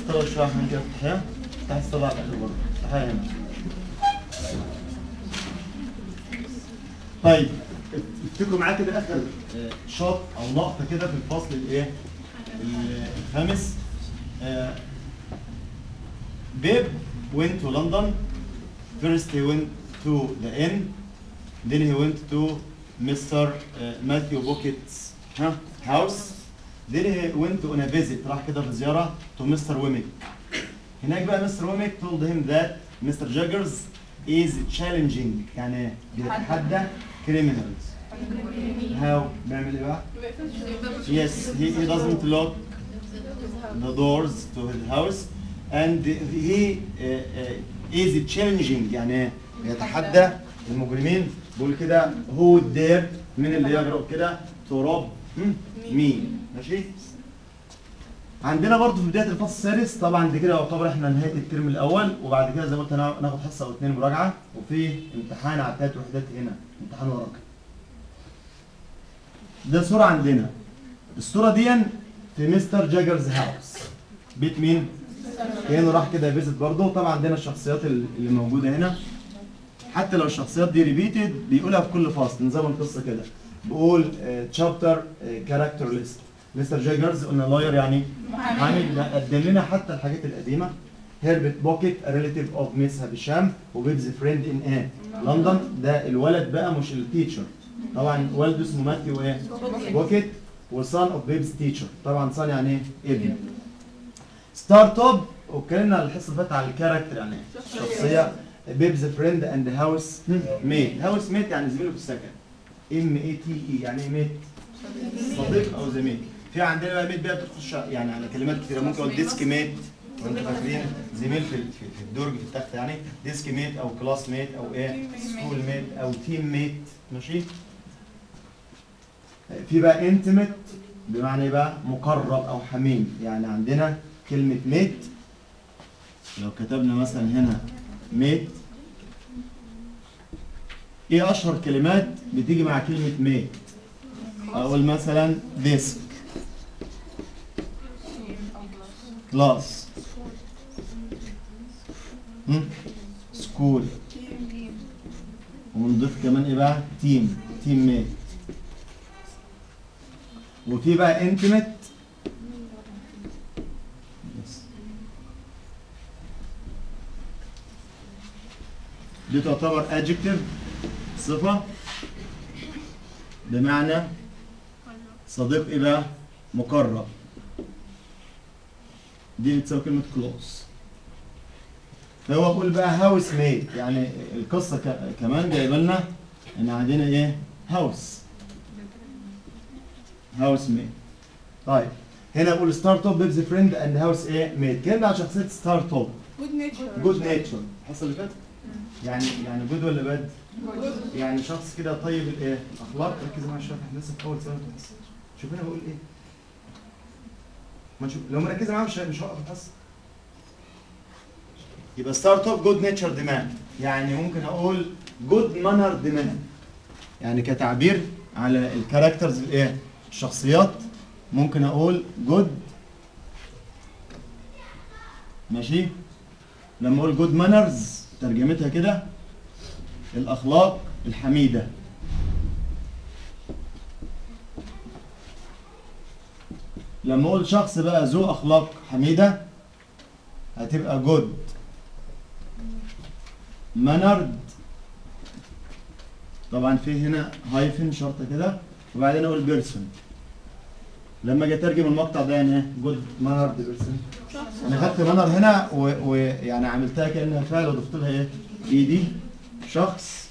استوى شويه احنا كده افتحها افتح الصبع على الاخر برضه افتحها هنا طيب افتكروا معايا كده اخر آه، شوط او لقطه كده في الفصل الايه الخامس آه، بيب went to London first he went to the inn then he went to Mr. uh, Matthew Bucket's huh, house then he went on a visit راح كده في زيارة to Mr. Wemmick هناك بقى Mr. Wemmick told him that Mr. Jaggers is challenging يعني بيتحدى criminals how بيعمل ايه بقى؟ Yes, he, he doesn't lock the doors to his house and he uh, uh, is challenging يعني يتحدى المجرمين بيقول كده who dare من اللي يجرؤ كده to rob مين ماشي عندنا برضو في بدايه الفصل السادس طبعا دي كده يعتبر احنا نهايه الترم الاول وبعد كده زي ما قلت هنا- ناخد حصه او اتنين مراجعه وفي امتحان على ثلاث وحدات هنا امتحان ورقي ده صوره عندنا الصوره دي في مستر جاجرز هاوس بيت مين؟ كانه راح كده فيزيت برضه طبعا عندنا الشخصيات ال- اللي موجوده هنا حتى لو الشخصيات دي ريبيتد بيقولها في كل فصل نظام القصه كده بقول تشابتر كاركتر ليست مستر جاجرز قلنا لاير يعني محامي ده قدم لنا حتى الحاجات القديمه هيربت بوكيت ريليتيف اوف ميس هشام وبيبز فريند ان ايه لندن ده الولد بقى مش التيتشر طبعا والده اسمه ماثيو ايه بوكيت وصان اوف بيبز تيتشر طبعا صان يعني ايه ابن ستارت اب واتكلمنا الحصه اللي فاتت على الكاركتر يعني شخصيه بيبز فريند اند هاوس ميت هاوس ميت يعني زميله في السكن ام اي تي اي يعني ايه ميت صديق او زميل في عندنا بقى ميت بقى بتخش يعني على كلمات كتيره ممكن اقول ديسك ميت وانتوا فاكرين زميل في في في الدرج في التخت يعني ديسك ميت او كلاس ميت او ايه سكول ميت او تيم ميت ماشي في بقى انتمت بمعنى ايه بقى مقرب او حميم يعني عندنا كلمه ميت لو كتبنا مثلا هنا ميت ايه اشهر كلمات بتيجي مع كلمه ميت اقول مثلا ديسك كلاس سكول ونضيف كمان ايه بقى تيم تيم ميت وفي بقى انتمت دي تعتبر adjective صفة بمعنى صديق ايه بقى؟ مقرب دي بتساوي كلمة كلوز فهو بيقول بقى هاوس ميت يعني القصة ك- كمان جايبه لنا ان عندنا ايه؟ هاوس هاوس ميت طيب هنا بقول ستارت اب بيبز فريند اند هاوس ايه ميت كلمة على شخصية ستارت اب جود نيتشر جود نيتشر الحصة اللي فاتت يعني يعني جود ولا باد؟ يعني شخص كده طيب الايه؟ الاخلاق ركز معايا شويه احنا لسه في اول سنه بس شوف انا بقول ايه؟ ما نشوف لو مركزه معايا مش مش هوقف الحصه يبقى ستارت اب جود نيتشر ديمان يعني ممكن اقول جود مانر ديمان يعني كتعبير على الكاركترز الايه؟ الشخصيات ممكن اقول جود ماشي لما اقول جود مانرز ترجمتها كده الاخلاق الحميده لما اقول شخص بقى ذو اخلاق حميده هتبقى جود مانرد طبعا في هنا هايفن شرطه كده وبعدين اقول بيرسون لما اجي اترجم المقطع ده يعني ايه جود مانرد بيرسون انا خدت مانر هنا و- ويعني عملتها كانها فعل وضفت لها ايه ايدي شخص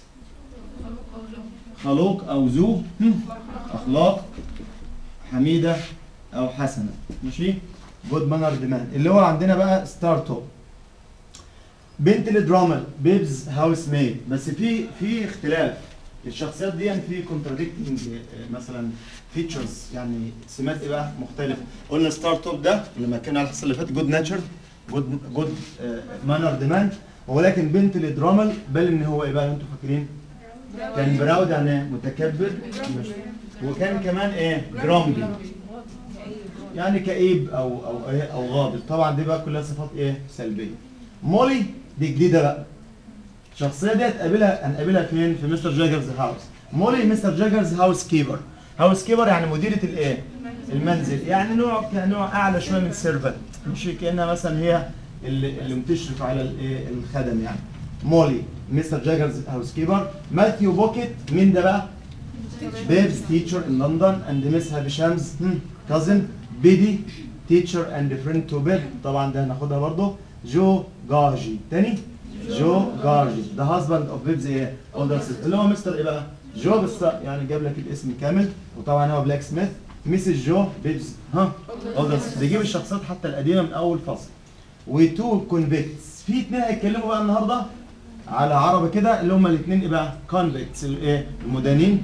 خلوق او ذو هم، اخلاق حميده او حسنه ماشي جود مانر ديمان اللي هو عندنا بقى ستارت اب بنت الدرامل بيبز هاوس ميد بس في في اختلاف الشخصيات دي في كونتراديكتنج مثلا فيتشرز يعني سمات ايه بقى مختلفه قلنا ستارت اب ده لما كان على الحصه اللي فاتت جود ناتشر جود جود مانر ديمان ولكن بنت الدرامل بل ان هو ايه بقى انتوا فاكرين كان براود يعني متكبر مش- وكان كمان ايه جرامبي يعني كئيب او او ايه او غاضب طبعا دي بقى كلها صفات ايه سلبيه مولي دي جديده بقى الشخصيه دي هتقابلها هنقابلها فين في مستر جاجرز هاوس مولي مستر جاجرز هاوس كيبر هاوس كيبر يعني مديره الايه المنزل يعني نوع كنوع اعلى شويه من سيرفنت مش كانها مثلا هي اللي, اللي بتشرف على الايه الخدم يعني مولي مستر جاجرز هاوس كيبر ماثيو بوكيت مين ده بقى بيبس teacher in London and Miss هشام's hmm, cousin بيدي teacher and friend to بيب طبعا ده هناخدها برضه جو جارجي تاني جو جارجي the husband of بيبز ايه older sister اللي هو مستر ايه بقى جو بس يعني جاب لك الاسم كامل وطبعا هو بلاك سميث ميسز جو بيبز ها older sister بيجيب الشخصيات حتى القديمه من اول فصل وتو كونفيكتس في اتنين هيتكلموا بقى النهارده على عربي كده اللي هم الاثنين ايه بقى كونفيكتس الايه المدانين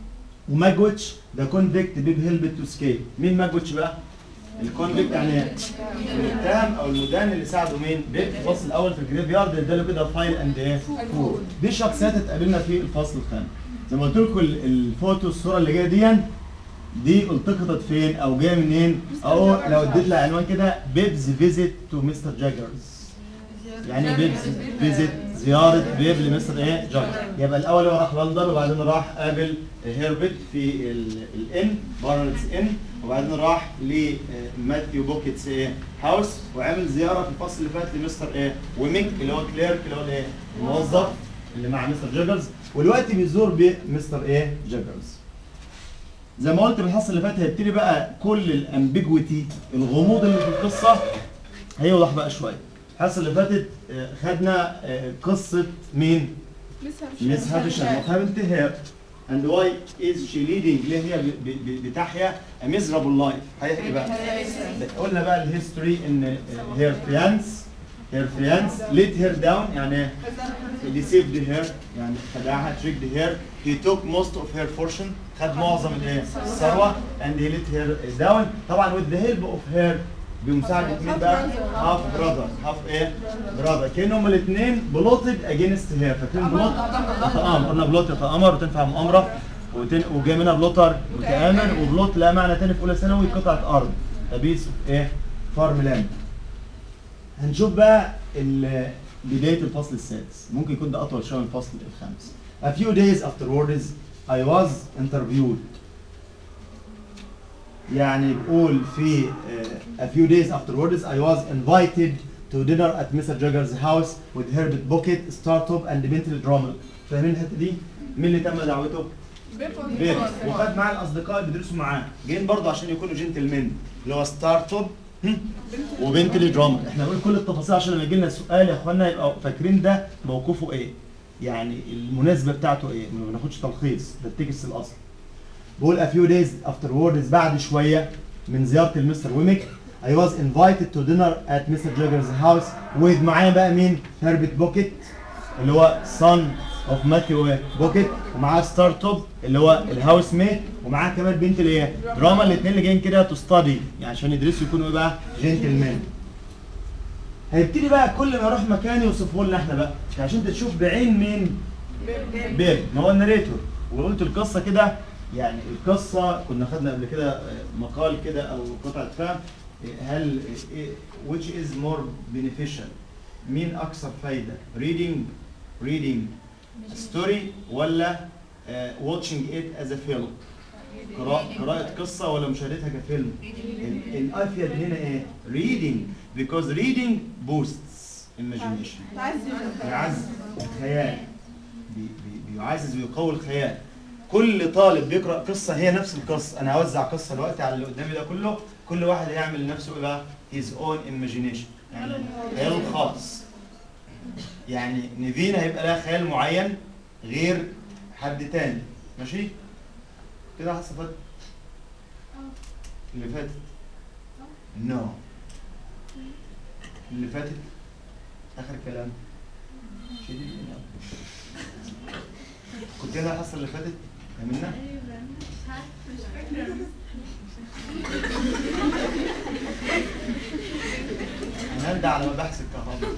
وماجوتش ده كونفيكت بيب هيلب تو سكيب مين ماجوتش بقى الكونفيكت يعني المتهم او المدان اللي ساعده مين بيب في الفصل الاول في الجريف يارد اداله كده فايل اند ايه فور دي شخصيات هتقابلنا في الفصل الخامس زي ما قلت لكم ال- الفوتو الصوره اللي جايه دي دي التقطت فين او جايه منين او لو اديت لها عنوان كده بيبز فيزيت تو مستر جاجرز يعني ايه بيبز فيزيت زياره بيب لمستر ايه جاجرز يبقى الاول هو راح لندن وبعدين راح قابل هيربت في ال- الان بارنتس ان وبعدين راح لماثيو بوكيتس ايه هاوس وعمل زياره في الفصل اللي فات لمستر ايه ويمينج اللي هو كليرك اللي هو الايه الموظف اللي مع مستر جاجرز ودلوقتي بيزور بمستر ايه جاجرز زي ما قلت في الحصه اللي فاتت هيبتدي بقى كل الامبيجويتي الغموض اللي في القصه هيوضح بقى شويه الحصه اللي فاتت آه، خدنا آه، قصه مين ميس هافشن وخابنت هير and why is she leading ليه هي ب- ب- ب- بتحيا a miserable life هيحكي بقى قلنا بقى الهيستوري ان هير فيانس هير فيانس let her down يعني deceived her يعني خدعها tricked her he took most of her fortune خد معظم الايه الثروه and he let her down طبعا with the help of her بمساعدة مين بقى؟ هاف براذر هاف ايه؟ براذر كأنهم هما الاثنين بلوتد اجينست هير فاكرين بلوت؟ تآمر قلنا بلوت يتآمر وتنفع مؤامرة وتن... وجاي منها بلوتر متآمر وبلوت لها معنى تاني في أولى ثانوي قطعة أرض أبيس ايه؟ فارم لاند هنشوف بقى ال- بداية الفصل السادس ممكن يكون ده أطول شوية من الفصل الخامس A few days afterwards I was interviewed يعني بقول في uh, a few days afterwards I was invited to dinner at Mr. Jagger's house with Herbert Bucket, Startup and Bentley Drummond فاهمين الحتة دي؟ مين اللي تم دعوته؟ بيت وخد معاه الأصدقاء اللي بيدرسوا معاه جايين برضه عشان يكونوا جنتلمان اللي هو ستارت وبنتلي درامر احنا بنقول كل التفاصيل عشان لما يجي لنا سؤال يا اخوانا يبقى فاكرين ده موقفه ايه يعني المناسبه بتاعته ايه ما بناخدش تلخيص ده التكست الاصلي بقول a few days afterwards بعد شويه من زياره المستر ويميك I was invited to dinner at Mr. Jagger's house with معايا بقى مين؟ هربت بوكيت اللي هو son of Matthew بوكيت ومعاه ستارت اب اللي هو الهاوس ميت ومعاه كمان بنت اللي هي دراما الاثنين اللي جايين كده تو ستادي يعني عشان يدرسوا يكونوا ايه بقى؟ جنتلمان هيبتدي بقى كل ما يروح مكان يوصفه لنا احنا بقى عشان انت تشوف بعين مين بيب ما هو الناريتور وقلت القصه كده يعني القصه كنا خدنا قبل كده مقال كده او قطعه فهم هل which is more beneficial مين اكثر فايده reading reading a story ولا uh, watching it as a film قراءة قراءة قصة ولا مشاهدتها كفيلم ال- الأفيد هنا إيه reading because reading boosts imagination بيعزز الخيال بي- بي- بيعزز ويقوي الخيال كل طالب بيقرا قصه هي نفس القصه انا هوزع قصه دلوقتي على اللي قدامي ده كله كل واحد هيعمل لنفسه ايه بقى his own imagination يعني خياله الخاص يعني نيفين هيبقى لها خيال معين غير حد تاني ماشي كده حصلت اللي فاتت نو no. اللي فاتت اخر كلام شديد كنت هنا الحصه اللي فاتت يا منى هنرجع على مباحث الكهرباء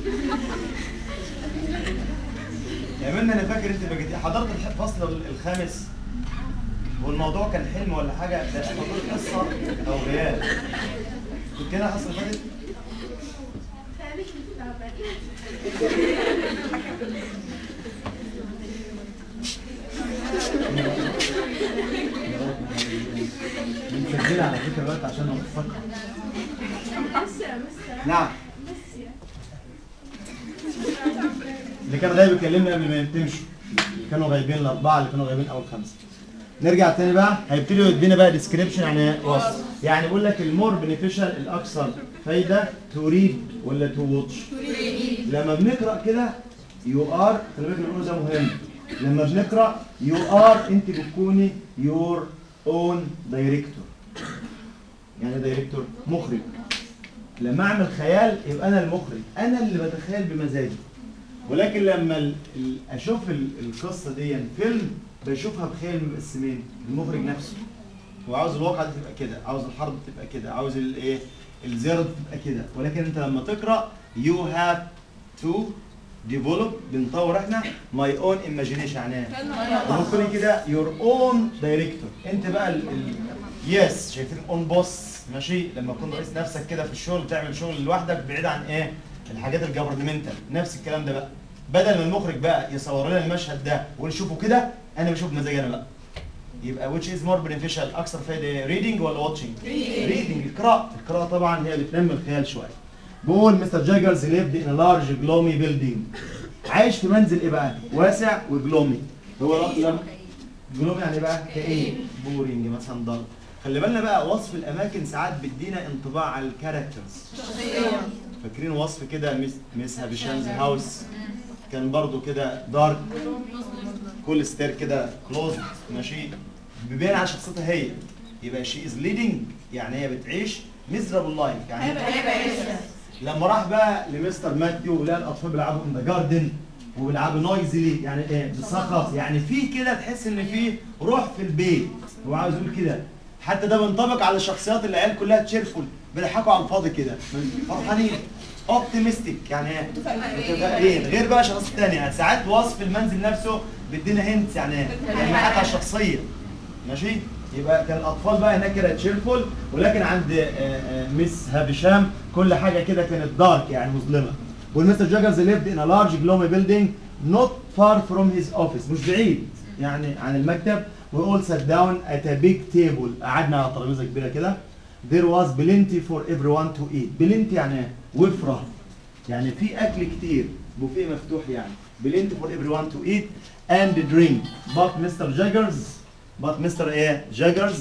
يا منى انا فاكر انت بقيتي حضرت الفصل الخامس والموضوع كان حلم ولا حاجه ده احنا كل قصه او ريال كنت هنا الحصه اللي فاتت مسجلة على فكرة دلوقتي عشان اوفقها نعم اللي كان غايب يكلمني قبل ما تمشوا اللي كانوا غايبين الاربعه اللي كانوا غايبين اول خمسه نرجع تاني بقى هيبتدوا يدينا بقى ديسكريبشن يعني وصف يعني بيقول لك المور بنفيشال الاكثر فايده تو ريد ولا تو واتش لما بنقرا كده يو ار خلي بالك بنقول ده مهم لما بنقرا يو ار انت بتكوني يور اون دايركتور يعني دايركتور مخرج لما اعمل خيال يبقى انا المخرج انا اللي بتخيل بمزاجي ولكن لما ال... ال... اشوف ال... القصه دي فيلم بشوفها بخيال المقسمين المخرج نفسه هو عاوز الواقع دي تبقى كده عاوز الحرب تبقى كده عاوز الايه الزيارة تبقى كده ولكن انت لما تقرا يو هاف تو ديفلوب بنطور احنا ماي اون ايماجينيشن يعني ايه؟ ممكن كده يور اون دايركتور انت بقى ال يس شايفين اون بوس ماشي لما تكون رئيس نفسك كده في الشغل تعمل شغل لوحدك بعيد عن ايه الحاجات الجفرمنتال نفس الكلام ده بقى بدل ما المخرج بقى يصور لنا المشهد ده ونشوفه كده انا بشوف مزاجي انا بقى يبقى which is more beneficial اكثر فايده ريدنج ولا watching ريدنج القراءه القراءه طبعا هي اللي بتنمي الخيال شويه بقول مستر جاجرز lived in a large gloomy building عايش في منزل ايه بقى واسع وجلومي هو لما جلومي يعني بقى كئيب بورينج مثلا ضل خلي بالنا بقى وصف الاماكن ساعات بيدينا انطباع على الكاركترز فاكرين وصف كده مس مس هابيشانز هاوس كان برضو كده دارك كل ستير كده كلوز ماشي بيبين على شخصيتها هي يبقى شي از ليدنج يعني هي بتعيش ميزرابل لايف يعني لما راح بقى لمستر ماثيو لقى الاطفال بيلعبوا ان ذا جاردن وبيلعبوا نويزلي يعني ايه بصخب يعني في كده تحس ان في روح في البيت هو عاوز يقول كده حتى ده بينطبق على شخصيات العيال كلها تشيرفول بيضحكوا على الفاضي كده فرحانين اوبتيمستيك يعني ايه متفائلين غير بقى شخص تاني يعني ساعات وصف المنزل نفسه بيدينا هنت يعني ايه يعني حتى الشخصيه ماشي يبقى كان الاطفال بقى هناك كده تشيرفول ولكن عند آه، آه، مس هابشام كل حاجه كده كانت دارك يعني مظلمه والمستر جاجرز lived in a large gloomy building not far from his office مش بعيد يعني عن المكتب we all sat down at a big table قعدنا على ترابيزه كبيره كده there was plenty for everyone to eat plenty يعني إيه؟ وفره يعني في اكل كتير بوفيه مفتوح يعني plenty for everyone to eat and drink but Mr. Jaggers but Mr. ايه Jaggers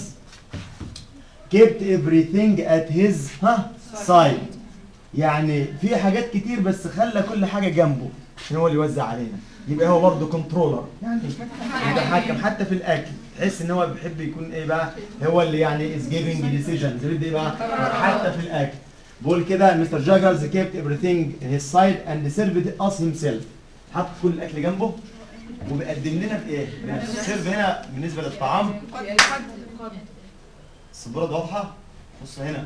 kept everything at his ها side يعني في حاجات كتير بس خلى كل حاجه جنبه عشان هو اللي يوزع علينا يبقى هو برضه كنترولر يعني متحكم حتى في الاكل تحس ان هو بيحب يكون ايه بقى هو اللي يعني از جيفنج ديسيجنز ايه بقى حتى في الاكل بقول كده مستر جاجرز kept everything in his side and served us himself حط كل الاكل جنبه وبيقدم لنا بايه؟ سيرف هنا بالنسبه للطعام السبوره دي واضحه بص هنا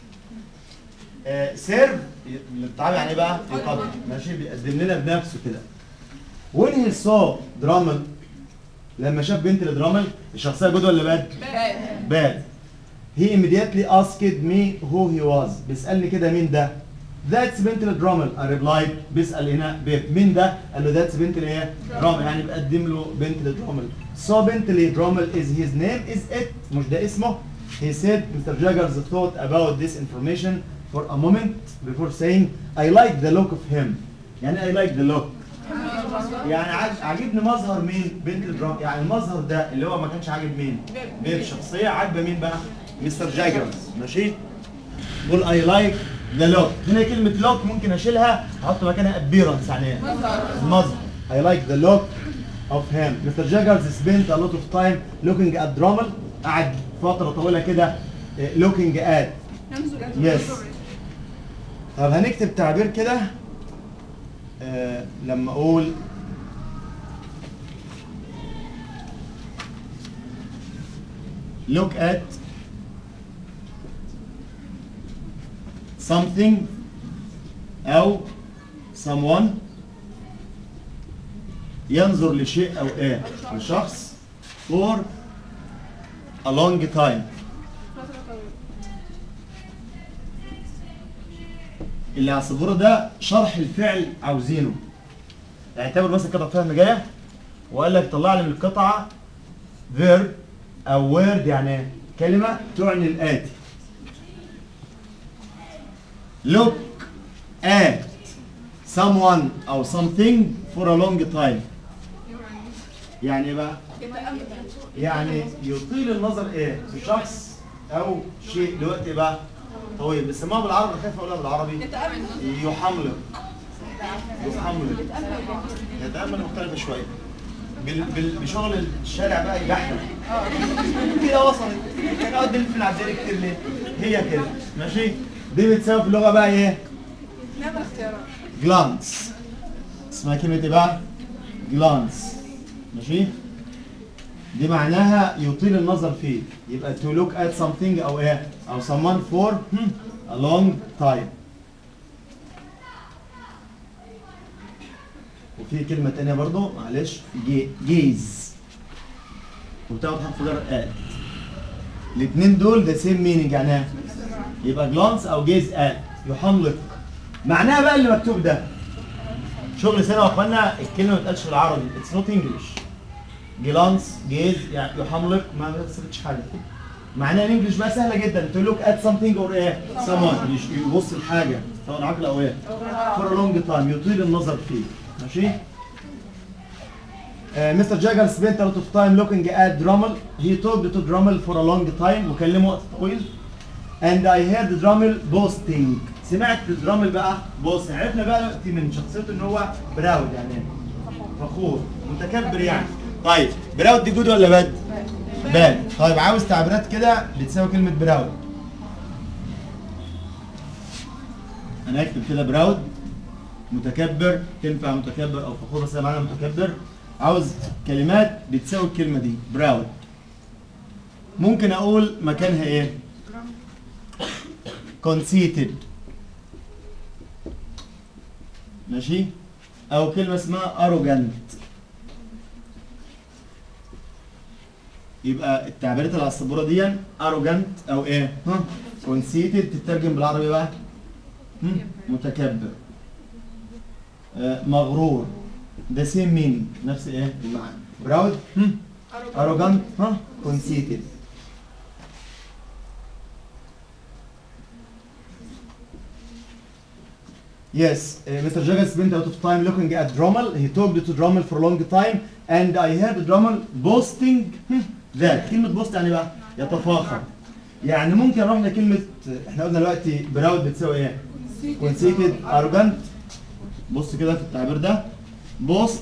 آه سيرف الطعام يعني ايه بقى؟ يقدم ماشي بيقدم لنا بنفسه كده when he saw درامل لما شاف بنت الدرامل الشخصيه جود ولا باد؟ باد he immediately asked me who he was بيسالني كده مين ده؟ That's بنت الدرامل I replied بيسال هنا بيب مين ده؟ قال له that's بنت الايه؟ درامل يعني بقدم له بنت الدرامل so بنت الدرامل is his name is it مش ده اسمه he said Mr. Jaggers thought about this information for a moment before saying I like the look of him يعني I like the look يعني عاج- عاجبني مظهر مين بنت الدرام يعني المظهر ده اللي هو ما كانش عاجب مين بيب شخصيه عاجبه مين بقى مستر جاجرز ماشي قول اي لايك ذا لوك هنا كلمه لوك ممكن اشيلها احط مكانها ابيرنس يعني ايه المظهر اي لايك ذا لوك of him مستر جاجرز spent a lot of time looking at درامل قعد فتره طويله كده eh, looking at يس طب هنكتب تعبير كده آه لما اقول look at something او someone ينظر لشيء او ايه لشخص for a long time فترة طويلة اللي على السبوره ده شرح الفعل عاوزينه اعتبر مثلا قطعه فهم جايه وقال لك طلع لي من القطعه verb او word يعني كلمه تعني الاتي look at someone او something for a long time يعني ايه بقى يتأمل يعني يطيل النظر ايه في شخص او شيء لوقت بقى طويل بيسموها بالعربي خايف اقولها بالعربي يتأمل يحملق يحملق يتأمل مختلفة شوية بال... بال... بشغل الشارع بقى يبحث كده وصلت كان اقعد نلف في العبدالي كتير ليه؟ هي كده ماشي دي بتساوي في اللغة بقى ايه؟ نعمل اختيارات جلانس اسمها كلمة ايه بقى؟ جلانس ماشي؟ دي معناها يطيل النظر فيه يبقى to look at something او ايه؟ او someone for hmm, a long time وفي كلمة تانية برضو معلش جيز وبتاخد حرف جر at الاتنين دول ذا سيم مينينج يعني إيه؟ يبقى جلانس او جيز at يحملق معناها بقى اللي مكتوب ده شغل سنه يا اخوانا الكلمه ما بتقالش بالعربي اتس نوت انجلش جلانس جيز يعني يحملق ما بتثبتش حاجه معناها الانجلش بقى سهله جدا تو لوك ات سمثينج اور ايه someone يش- يبص لحاجه سواء عقل او ايه فور لونج تايم يطيل النظر فيه ماشي مستر جاجر spent a lot of time looking at Drummel. He talked to Drummel for a long time وكلمه وقت طويل. And I heard Drummel boasting. سمعت درامل بقى بوست عرفنا بقى دلوقتي من شخصيته ان هو براود يعني فخور متكبر يعني طيب براود دي جود ولا باد؟ باد طيب عاوز تعبيرات كده بتساوي كلمة براود انا اكتب كده براود متكبر تنفع متكبر او فخور بس معنى متكبر عاوز كلمات بتساوي الكلمة دي براود ممكن اقول مكانها ايه؟ conceited ماشي او كلمه اسمها arrogant يبقى التعبيرات اللي على السبوره دي arrogant او ايه ها conceited تترجم بالعربي بقى هم؟ متكبر آه مغرور ده سيم مين نفس ايه المعنى براود هم؟ arrogant ها conceited Yes, uh, Mr. Jagger spent a lot of time looking at Drummel. He talked to Drummel for a long time and I heard Drummel boasting hmm, that كلمة boast يعني بقى يتفاخر يعني ممكن نروح لكلمة احنا قلنا دلوقتي براود بتساوي ايه؟ conceited arrogant بص كده في التعبير ده boast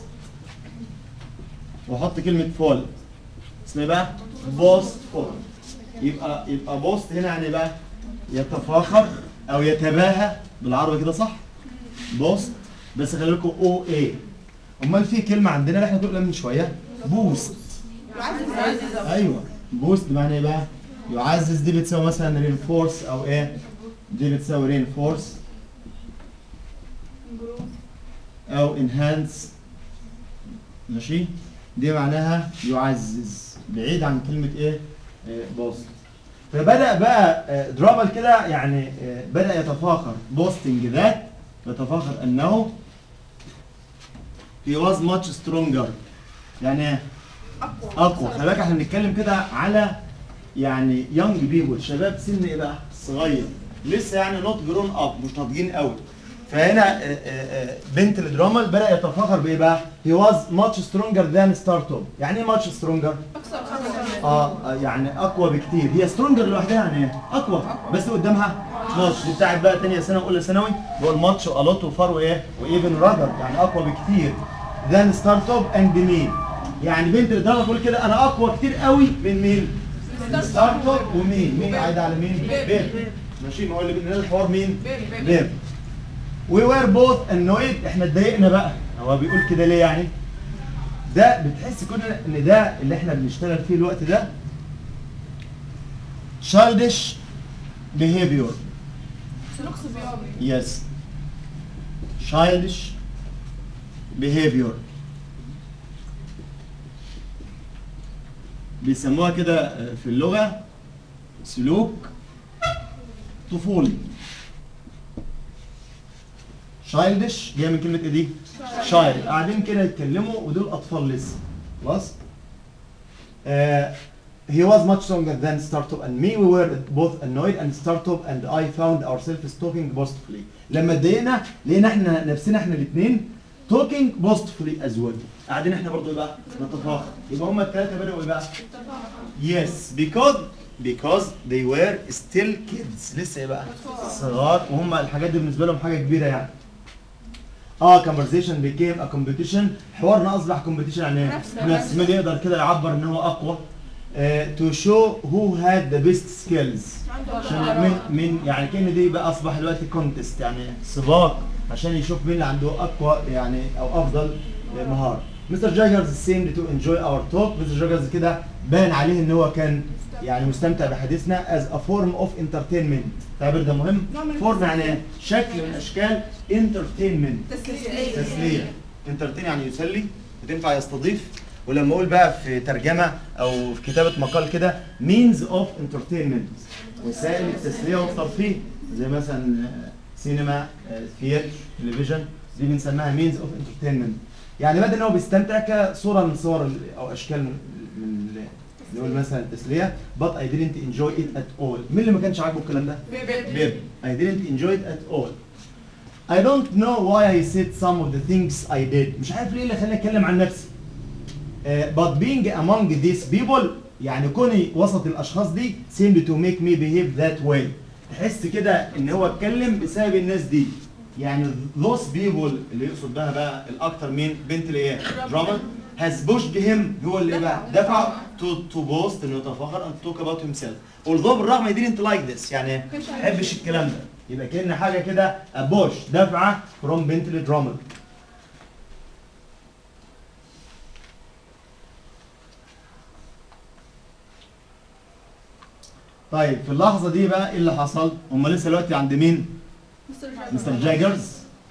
واحط كلمة فول اسمها ايه بقى؟ boastful يبقى يبقى boast هنا يعني بقى يتفاخر او يتباهى بالعربي كده صح؟ بوست بس خلي لكم او اي امال في كلمه عندنا اللي احنا قلنا من شويه بوست يعزز ايوه بوست بمعنى ايه بقى؟ يعزز دي بتساوي مثلا رينفورس او ايه؟ دي بتساوي رينفورس او انهانس ماشي؟ دي معناها يعزز بعيد عن كلمه ايه؟ بوست فبدا بقى آه، درامل كده يعني آه، بدا يتفاخر بوستنج ذات يتفاخر انه he was much stronger يعني ايه؟ اقوى اقوى خلي بالك احنا بنتكلم كده على يعني يونج بيبول شباب سن ايه بقى؟ صغير لسه يعني نوت جرون اب مش ناضجين قوي فهنا آه، آه، آه، بنت الدرامل بدا يتفاخر بايه بقى؟ he was much stronger than ستارتوب يعني ايه much stronger؟ اكثر خبرا اه آه، يعني اقوى بكتير هي سترونجر لوحدها يعني ايه؟ اقوى بس قدامها ماتش دي بتاعت بقى تانية ثانوي واولى ثانوي بقول ماتش والوت وفار وايه؟ وايفن رادر يعني اقوى بكتير ذان ستارت اب اند مين يعني بنت الدراما بتقول كده انا اقوى كتير قوي من مين؟ ستارت اب ومين؟ مين قاعد على مين؟ بيب ماشي ما هو اللي بيننا الحوار مين؟ بيب. بيب وي وير بوث انويد احنا اتضايقنا بقى هو بيقول كده ليه يعني؟ ده بتحس كده ان ده اللي احنا بنشتغل فيه الوقت ده childish behavior سلوك صبياني yes childish behavior بيسموها كده في اللغة سلوك طفولي شايلدش جايه من كلمة ايه دي؟ شايلد قاعدين كده يتكلموا ودول أطفال لسه خلاص؟ Uh, he was much younger than Startup and me. We were both annoyed and Startup and I found ourselves talking boastfully. لما اتضايقنا لقينا احنا نفسنا احنا الاثنين talking boastfully as well. قاعدين احنا برضه ايه بقى؟ نتفاخر. يبقى هما الثلاثة بدأوا ايه بقى؟ Yes, because because they were still kids. لسه ايه بقى؟ صغار وهم الحاجات دي بالنسبة لهم حاجة كبيرة يعني. اه conversation became a competition حوارنا اصبح competition يعني ايه؟ نفس- نفس مين يقدر كده يعبر ان هو اقوى آه to show who had the best skills عشان من من يعني كان دي بقى اصبح دلوقتي كونتست يعني سباق عشان يشوف مين اللي عنده اقوى يعني او افضل آه، مهاره مستر جاجرز seemed to enjoy our talk مستر جاجرز كده بان عليه ان هو كان يعني مستمتع بحديثنا as a form of entertainment التعبير ده مهم نوع من فورم يعني إيه؟ شكل من اشكال entertainment تسلية تسليه انترتين يعني يسلي وتنفع يستضيف ولما اقول بقى في ترجمه او في كتابه مقال كده means of entertainment وسائل التسليه والترفيه زي مثلا آه، سينما آه، ثياتر تلفزيون دي بنسميها means of entertainment يعني بدل ان هو بيستمتع كصوره من صور ال- او اشكال من من ال- نقول مثلا التسليه but I didn't enjoy it at all مين اللي ما كانش عاجبه الكلام ده؟ بيب I didn't enjoy it at all I don't know why I said some of the things I did مش عارف ليه اللي خلاني اتكلم عن نفسي uh, but being among these people يعني كوني وسط الاشخاص دي seemed to make me behave that way تحس كده ان هو اتكلم بسبب الناس دي يعني those people اللي يقصد بها بقى الاكتر مين بنت اللي هي درامر has pushed him هو اللي بقى دفعه to to boast انه يتفاخر and talk about himself although بالرغم he didn't like this يعني ما يحبش الكلام ده يبقى كأن حاجه كده بوش دفعه from بنت لدرامر طيب في اللحظه دي بقى ايه اللي حصل هم لسه دلوقتي عند مين مستر جاجرز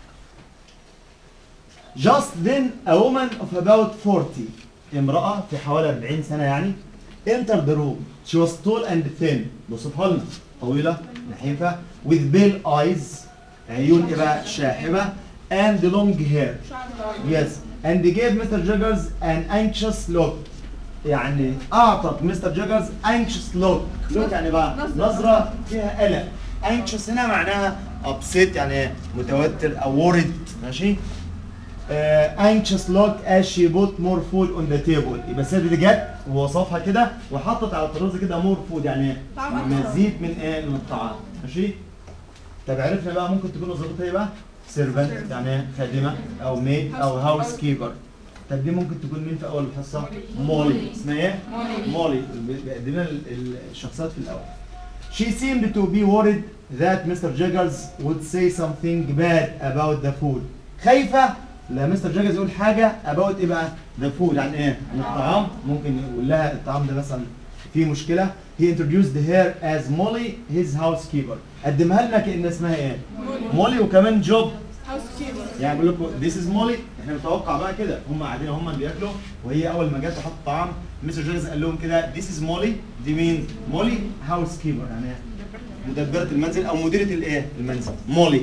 Just then a woman of about 40 امرأة في حوالي 40 سنة يعني entered the room. She was tall and thin. بصفها لنا طويلة نحيفة with pale eyes عيون إيه بقى شاحبة and long hair. Yes and gave Mr. Jaggers an anxious look. يعني أعطت مستر جاجرز anxious look. look يعني بقى نظرة فيها قلق. anxious هنا معناها upset يعني متوتر أو worried ماشي؟ uh, anxious look as she put more food on the table يبقى الست دي جت ووصفها كده وحطت على الترابيزه كده more food يعني طعم أكتر. مزيد من ايه من الطعام ماشي طب عرفنا بقى ممكن تكون وظيفتها ايه بقى سيرفنت يعني خادمه او ميد او هاوس كيبر طب دي ممكن تكون مين في اول الحصه مولي اسمها ايه مولي بيقدم لنا ال- ال- الشخصيات في الاول She seemed to be worried that Mr. Jaggers would say something bad about the food. خايفة لا مستر جاجرز يقول حاجة about ايه بقى؟ the food يعني ايه؟ عن الطعام ممكن يقول لها الطعام ده مثلا فيه مشكلة. He introduced her as Molly his housekeeper. قدمها لنا كأن اسمها ايه؟ مولي وكمان جوب هاوس كيبر يعني بقول لكم this is مولي احنا متوقع بقى كده هم قاعدين هم اللي بياكلوا وهي اول ما جت وحط طعام مستر جاجرز قال لهم كده this is مولي دي مين؟ مولي هاوس كيبر يعني مدبرة المنزل او مديرة الايه؟ المنزل مولي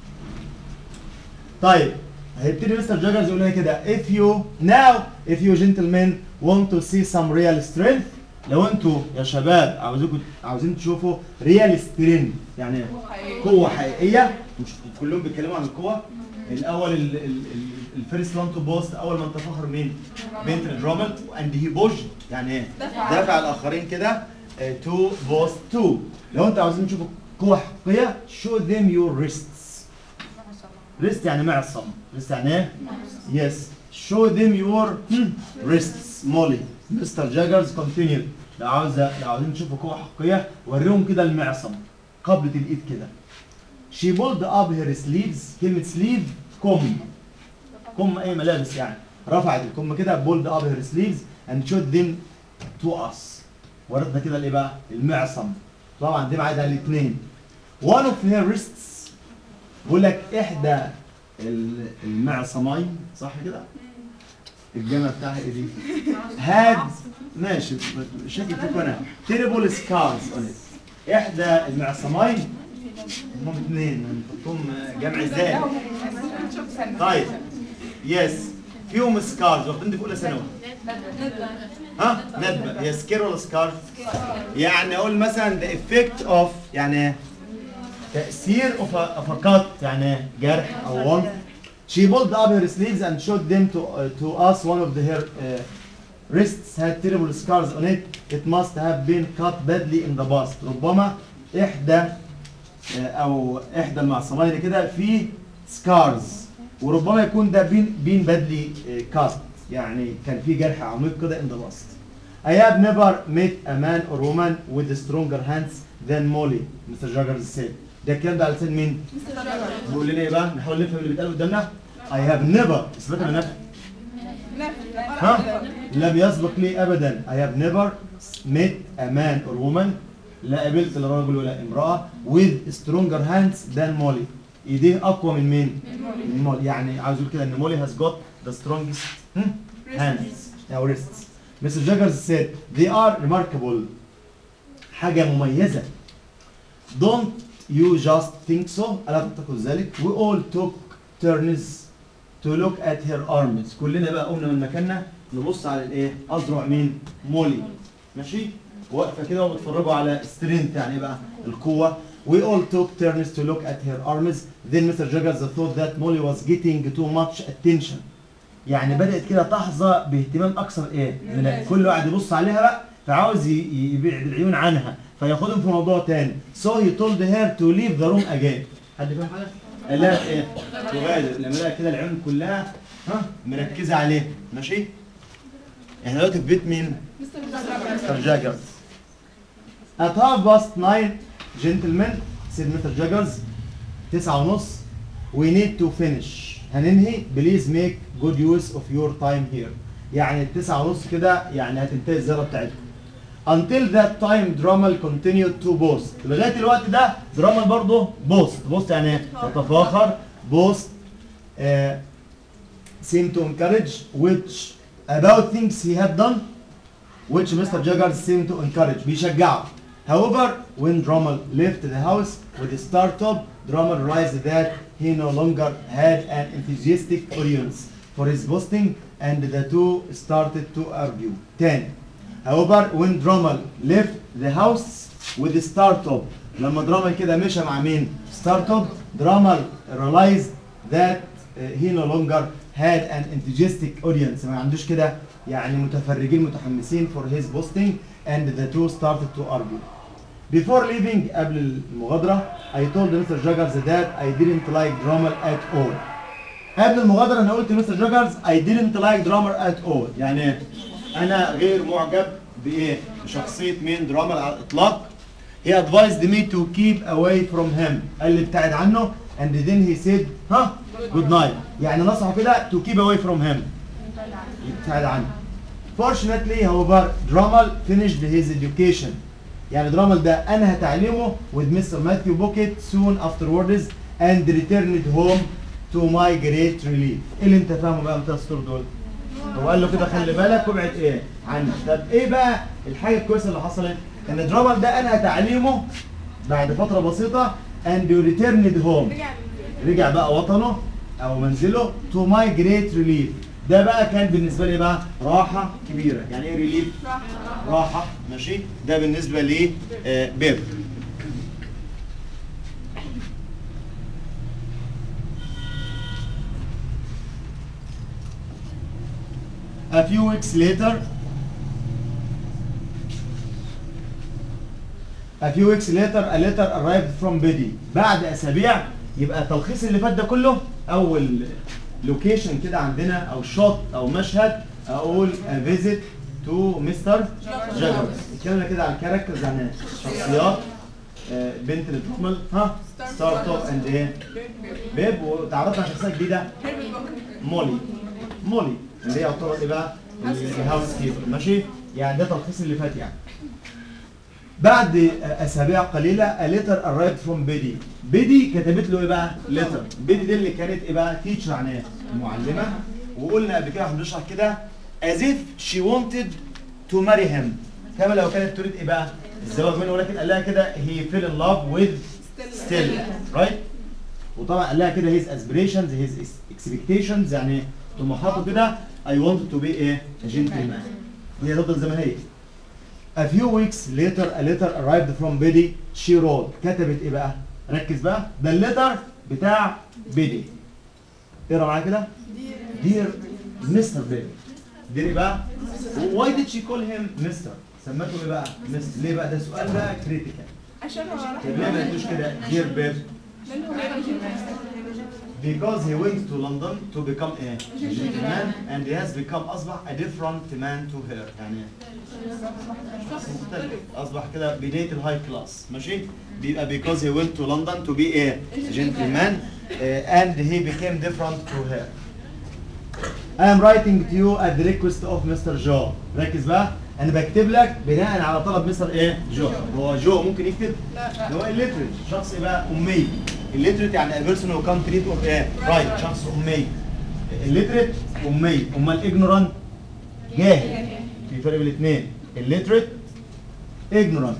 طيب هيبتدي مستر جاجرز يقول لنا كده if you now if you gentlemen want to see some real strength لو انتوا يا شباب عاوزينكم عاوزين تشوفوا real strength يعني قوة حقيقية مش كلهم بيتكلموا عن القوة الأول الفيرست وان تو بوست أول من تفاخر مين؟ بنت درامل اند هي بوش يعني ايه؟ دفع. دفع الآخرين كده تو بوست تو لو انتوا عاوزين تشوفوا قوة حقيقية show them your wrists wrist يعني معصم wrist يعني ايه؟ yes show them your hmm, wrists مولي مستر جاجرز continued لو عاوزة لو عاوزين تشوفوا قوة حقيقية وريهم كده المعصم قبلة الإيد كده She pulled up her sleeves كلمة sleeve كم كم أي ملابس يعني رفعت الكم كده pulled up her sleeves and showed them to us ورتنا كده الإيه بقى؟ المعصم طبعا دي بعدها الاثنين one of her wrists بقول لك إحدى ال- المعصمين صح كده؟ الجامعة بتاعها ايه دي؟ هاد ماشي شكل فيكم انا تيربل سكارز اون احدى المعصمين هم اثنين نحطهم جمع ازاي؟ طيب يس فيهم سكارز واخدين دي في اولى ثانوي ها ندبه هي سكير ولا سكار؟ يعني اقول مثلا the effect of يعني تأثير of a, of a cut يعني جرح أو عنف. She pulled up her sleeves and showed them to, uh, to us. One of the her uh, wrists had terrible scars on it. It must have been cut badly in the past. ربما إحدى uh, أو إحدى المعصمين كده في scars وربما يكون ده بين بين badly uh, cut يعني كان في جرح عميق كده in the past. I have never met a man or woman with stronger hands than Molly, Mr. Jaggers said. ده الكلام ده على لسان مين؟ بيقول لنا ايه بقى؟ نحاول نفهم اللي بيتقال قدامنا. I have never اثبات ولا نفي؟ ها؟ لم يسبق لي ابدا I have never met a man or woman لا قابلت لا راجل ولا امرأة with stronger hands than Molly. ايديه اقوى من مين؟ من مولي يعني عاوز اقول كده ان مولي has got the strongest hmm, hands او wrists. Mr. Jaggers said they are remarkable حاجة مميزة don't you just think so ألا تعتقد ذلك we all took turns to look at her arms كلنا بقى قمنا من مكاننا نبص على الايه أذرع مين مولي ماشي واقفة كده وبتفرجوا على strength يعني إيه بقى القوة we all took turns to look at her arms then Mr. Jaggers thought that Molly was getting too much attention يعني بدأت كده تحظى باهتمام أكثر إيه؟ من كل واحد يبص عليها بقى فعاوز ي- يبعد العيون عنها فياخدهم في موضوع تاني so he told her to leave the room again حد فاهم حاجة؟ قال لها إيه؟ تغادر لما لقى كده العيون كلها ها مركزة عليه ماشي؟ احنا دلوقتي في بيت مين؟ مستر جاجرز At half past nine, gentlemen, said Mr. Jaggers, تسعة ونص, we need to finish. هننهي, please make good use of your time here. يعني التسعة ونص كده يعني هتنتهي الزيارة بتاعتكم. Until that time, Drummel continued to boast. لغاية الوقت ده Drummel برضه boast. boast يعني ايه؟ يتفاخر. boast uh, seemed to encourage which about things he had done which Mr. Jaggers seemed to encourage بيشجعه however when Drummel left the house with a startup Drummel realized that he no longer had an enthusiastic audience for his boasting and the two started to argue 10 however when Drummel left the house with a startup لما درامل كده مشى مع مين startup Drummel realized that uh, he no longer had an enthusiastic audience ما عندوش كده يعني متفرجين متحمسين for his boasting and the two started to argue before leaving قبل المغادرة I told Mr. Jaggers that I didn't like drummer at all قبل المغادرة أنا قلت لمستر جاجرز I didn't like drummer at all يعني إيه؟ أنا غير معجب بإيه؟ بشخصية مين درامر على الإطلاق He advised me to keep away from him قال لي ابتعد عنه and then he said ها good night يعني نصحه كده to keep away from him يبتعد عنه Fortunately however Drummel finished his education يعني درامل ده انهى تعليمه with Mr. Matthew Bucket soon afterwards and returned home to my great relief ايه اللي انت فاهمه بقى من السطور دول هو قال له كده خلي بالك وابعد ايه عنه طب ايه بقى الحاجه الكويسه اللي حصلت ان درامل ده انهى تعليمه بعد فتره بسيطه and returned home رجع بقى وطنه او منزله to my great relief ده بقى كان بالنسبه لي بقى راحه كبيره يعني ايه ريليف راحه ماشي ده بالنسبه لي آه، بيب A few weeks later A few weeks later a letter arrived from Biddy بعد اسابيع يبقى التلخيص اللي فات ده كله اول لوكيشن كده عندنا او شوت او مشهد اقول a visit to مستر جاجرز اتكلمنا كده عن الكاركترز يعني شخصيات آه، بنت اللي بتكمل ها ستارت اب اند ايه بيب وتعرفنا على شخصيه جديده مولي مولي اللي هي يعتبر ايه بقى الهاوس كيبر ماشي يعني ده تلخيص اللي فات يعني بعد اسابيع قليله a letter arrived from بيدي بيدي كتبت له ايه بقى letter بيدي دي اللي كانت ايه بقى تيتشر يعني ايه معلمه وقلنا قبل كده هنشرح كده as if she wanted to marry him كما لو كانت تريد ايه بقى الزواج منه ولكن قال لها كده he fell in love with still right وطبعا قال لها كده his aspirations his expectations يعني طموحاته كده I wanted to be a gentleman وهي تفضل زي ما هي A few weeks later a letter arrived from Biddy she wrote كتبت ايه بقى ركز بقى ده الليتر بتاع بيدي اقرا معايا كده Dear Mr. Biddy Dear ايه بقى Why did she call him Mr. سمته ايه بقى Mr. ليه بقى ده سؤال بقى كريتيكال عشان هو راح طب ليه ما قلتوش كده Dear Biddy لانه هو راجل Because he went to London to become a gentleman and he has become أصبح a different man to her يعني شخص مختلف أصبح كده بداية الهاي كلاس ماشي بيبقى because he went to London to be a gentleman uh, and he became different to her I am writing to you at the request of Mr. Joe ركز بقى أنا بكتب لك بناء على طلب مستر إيه؟ جو هو جو ممكن يكتب لا اللي هو illiterate شخص ايه بقى امي illiterate يعني a person who can't read or ايه right شخص امي illiterate امي امال ignorant جاهل في فرق بين الاثنين illiterate ignorant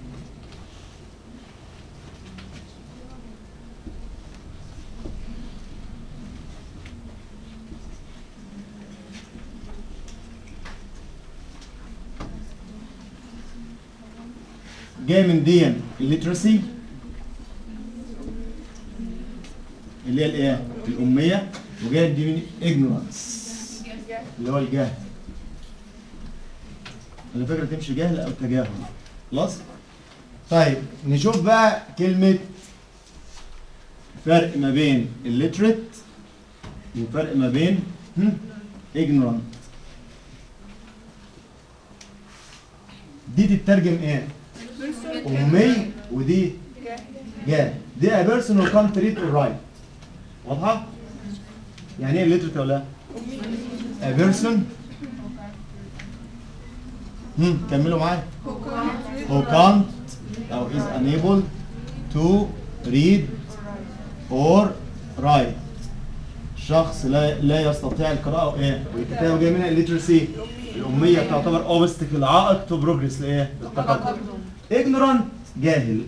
جاي من دي illiteracy اللي هي الايه الاميه وجاي دي من ignorance اللي هو الجهل على فكره تمشي جهل او تجاهل خلاص طيب نشوف بقى كلمه فرق ما بين illiterate وفرق ما بين هم، ignorant دي تترجم ايه امي ودي جاهل دي a person who can't read or write واضحه يعني ايه illiterate ولا لا a person هم كملوا معايا who can't او is unable to read or write شخص لا لا يستطيع القراءة وايه والكتابة جاية منها illiteracy الأمية تعتبر obstacle عائق to progress لايه للتقدم ignorant جاهل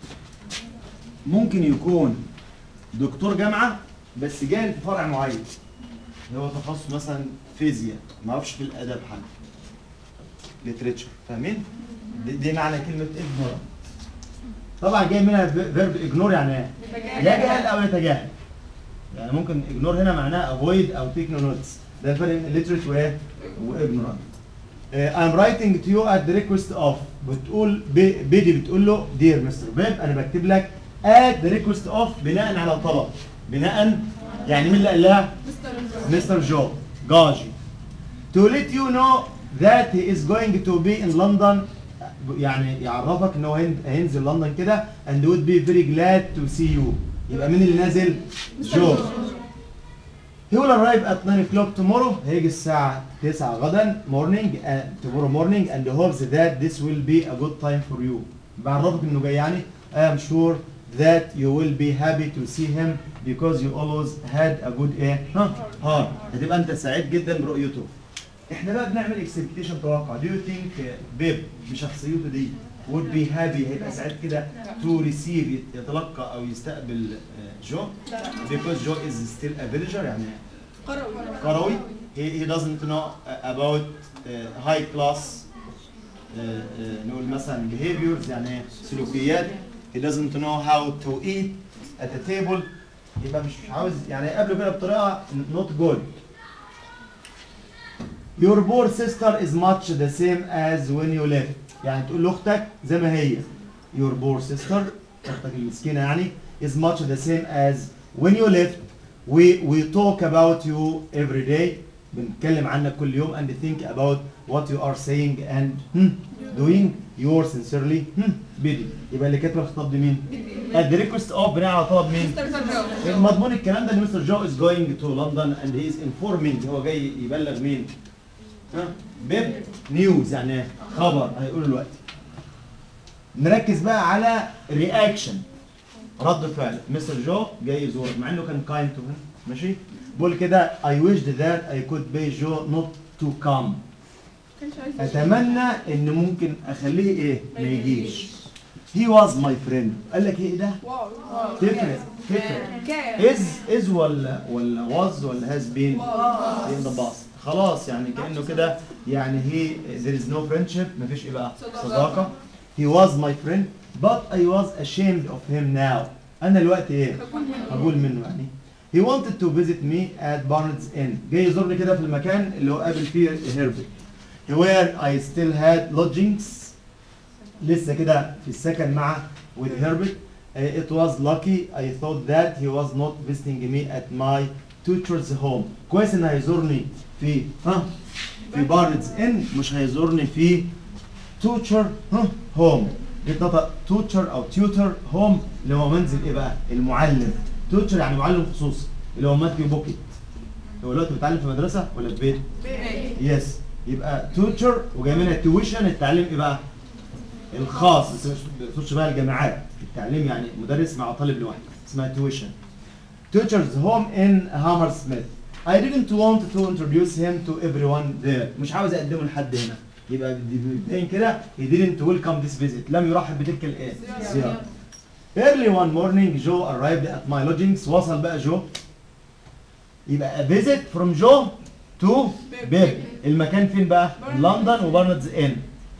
ممكن يكون دكتور جامعة بس جاهل في فرع معين اللي هو تخصص مثلا فيزياء ما يعرفش في الآداب حاجة ليتريتشر فاهمين؟ دي, دي معنى كلمة ignorant طبعا جاي منها فيرب ignore يعني ايه؟ يا جهل او يتجاهل يعني ممكن ignore هنا معناها avoid او take no notes ده الفرق بين illiterate وايه؟ واignorant Uh, I'm writing to you at the request of بتقول ب- بيدي بتقول له dear Mr. بيب انا بكتب لك at the request of بناء على طلب بناء يعني مين اللي قال لها؟ مستر جو جاجي to let you know that he is going to be in London يعني يعرفك ان هو هين- هينزل لندن كده and would be very glad to see you يبقى مين اللي نازل؟ جو He will arrive at 9 o'clock tomorrow هيجي الساعة 9 غدا morning uh, tomorrow morning and hopes that this will be a good time for you بعرفك انه جاي يعني I am sure that you will be happy to see him because you always had a good ايه ها هار هتبقى انت سعيد جدا برؤيته احنا بقى بنعمل اكسبكتيشن توقع do you think بيب بشخصيته دي would be happy هيبقى سعيد كده to receive يتلقى او يستقبل آه، جو because Joe is still a villager يعني قروي قروي he, he doesn't know uh, about uh, high class uh, uh, نقول مثلا behaviors يعني سلوكيات he doesn't know how to eat at the table يبقى مش عاوز يعني يقابله كده بطريقه not good your poor sister is much the same as when you left يعني تقول لاختك زي ما هي your poor sister اختك المسكينه يعني is much the same as when you left we we talk about you every day بنتكلم عنك كل يوم and think about what you are saying and hmm, doing yours sincerely hmm, بيدي يبقى اللي كاتب الخطاب دي مين؟ at the request of بناء على طلب مين؟ مضمون الكلام ده ان مستر جو is going to London and he is informing هو جاي يبلغ مين؟ ها؟ بيب نيوز يعني خبر هيقوله دلوقتي نركز بقى على رياكشن رد فعل مستر جو جاي يزورك مع انه كان كايند تو ماشي بقول كده I wished that I could pay Joe not to come كانش عايز اتمنى ان ممكن اخليه ايه ما يجيش he was my friend قال لك ايه ده واو واو تفرق تفرق كان is is ولا ولا was ولا has been in the past خلاص يعني كانه كده يعني he there is no friendship مفيش ايه بقى صداقة. صداقه he was my friend but I was ashamed of him now انا الوقت ايه هقول منه يعني he wanted to visit me at Barnard's Inn جاي يزورني كده في المكان اللي هو قابل فيه هيربرت where I still had lodgings لسه كده في السكن مع with Herbert Uh, it was lucky I thought that he was not visiting me at my tutor's home كويس ان هيزورني في ها في باردز ان مش هيزورني في tutor ها home جيت نطق tutor او tutor home اللي هو منزل ايه بقى المعلم tutor يعني معلم خصوصي اللي هو ماثيو بوكيت هو دلوقتي بيتعلم في مدرسه ولا في بيت يس يبقى توتشر وجاي منها تويشن التعليم ايه بقى؟ الخاص بس مش بتقصدش بقى الجامعات التعليم يعني مدرس مع طالب لوحده اسمها تويشن توتشرز هوم ان هامر سميث I didn't want to introduce him to everyone there مش عاوز اقدمه لحد هنا يبقى مبدئيا كده he didn't welcome this visit لم يرحب بتلك الايه؟ الزياره Early one morning Joe arrived at my lodgings وصل بقى جو يبقى a visit from Joe to بيب المكان فين بقى؟ لندن وبارنردز ان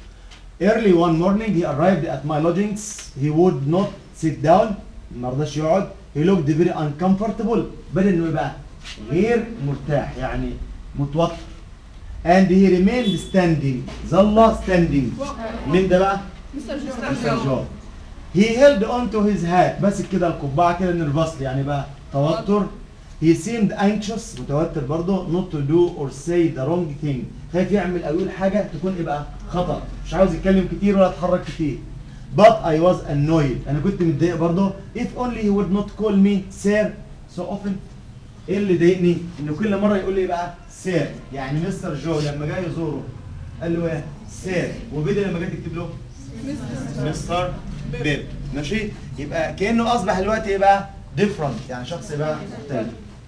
Early one morning he arrived at my lodgings he would not sit down ما رضاش يقعد he looked very uncomfortable بدأ انه يبقى غير مرتاح يعني متوتر and he remained standing ظل standing مين ده بقى؟ مستر مستر جو جو he held on to his hat ماسك كده القبعه كده نرفزلي يعني بقى توتر he seemed anxious متوتر برضه not to do or say the wrong thing خايف يعمل او يقول حاجه تكون ايه بقى خطا مش عاوز يتكلم كتير ولا يتحرك كتير but I was annoyed انا كنت متضايق برضه if only he would not call me sir so often ايه اللي ضايقني انه كل مره يقول لي بقى سير يعني مستر جو لما جاي يزوره قال له ايه سير وبيدي لما جاي تكتب له مستر بيب ماشي يبقى كانه اصبح الوقت ايه بقى ديفرنت يعني شخص بقى مختلف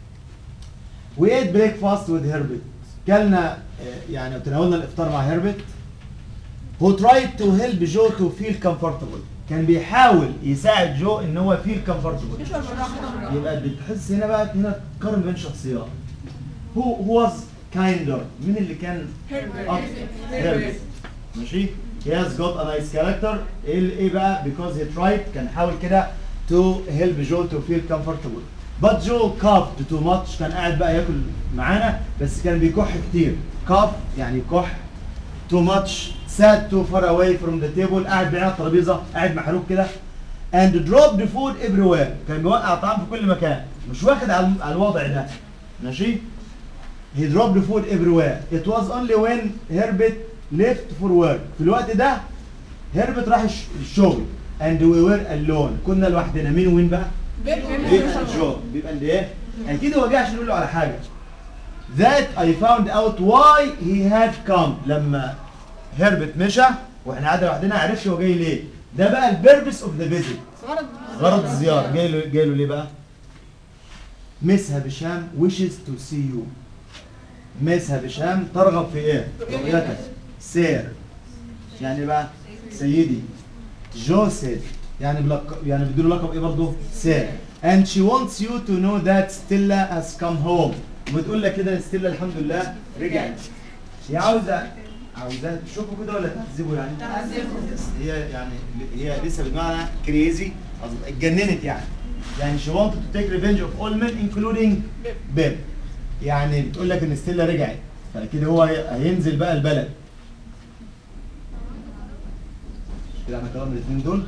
we ate breakfast with Herbert كلنا آه، يعني تناولنا الافطار مع هيربت who tried to help Joe to feel comfortable كان بيحاول يساعد جو ان هو feel comfortable يشعر بالراحه يبقى بتحس هنا بقى هنا تقارن بين شخصيات who who was kinder مين اللي كان أكتر؟ هيربت ماشي he has got a nice character ايه ال- ايه بقى because he tried كان حاول كده to help Joe to feel comfortable but Joe coughed too much كان قاعد بقى ياكل معانا بس كان بيكح كتير cough يعني كح too much sat too far away from the table قاعد بعيد على الترابيزه قاعد محروق كده and dropped food everywhere كان بيوقع طعام في كل مكان مش واخد على على الوضع ده ماشي he dropped food everywhere it was only when Herbert left for work في الوقت ده هربت راح الش- الشغل and we were alone كنا لوحدنا مين وين بقى بيبقى الجو بيبقى اللي ايه اكيد هو جه عشان يقول له على حاجه that I found out why he had come لما هربت مشى واحنا قاعدين لوحدنا عرفش هو جاي ليه ده بقى البيربس اوف ذا فيزيت غرض غرض الزياره جاي له جاي له ليه بقى مس هشام wishes to see you مس هشام ترغب في ايه رؤيتك سير يعني بقى سيدي جوزيف يعني بلق... يعني بيدوا له لقب ايه برضه سير and she wants you to know that Stella has come home وبتقول لك كده ستيلا الحمد لله رجعت هي عاوزه عاوزاه تشوفه كده ولا تعذبه يعني؟ تعذبه هي يعني هي لسه بمعنى كريزي اتجننت يعني يعني she wanted to take revenge of all men including بيب يعني بتقول لك ان ستيلا رجعت فاكيد هو هي- هينزل بقى البلد كده احنا كلام الاثنين دول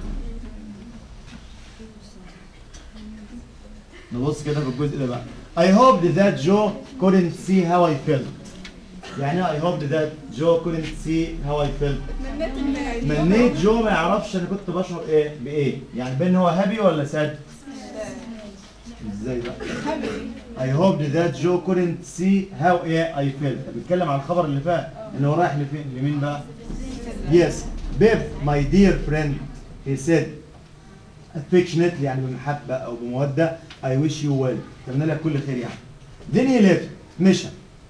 نبص كده في الجزء ده بقى I hoped that Joe couldn't see how I felt يعني ايه I hoped that Joe couldn't see how I felt تمنيت ان منيت جو ما يعرفش انا كنت بشعر ايه بايه يعني بين هو هابي ولا ساد ازاي بقى I hoped that Joe couldn't see how ايه I felt بيتكلم عن الخبر اللي فات ان هو رايح لفين لمين بقى yes Biff my dear friend he said affectionately يعني بمحبه او بموده I wish you well اتمنى لك كل خير يعني then he left مشى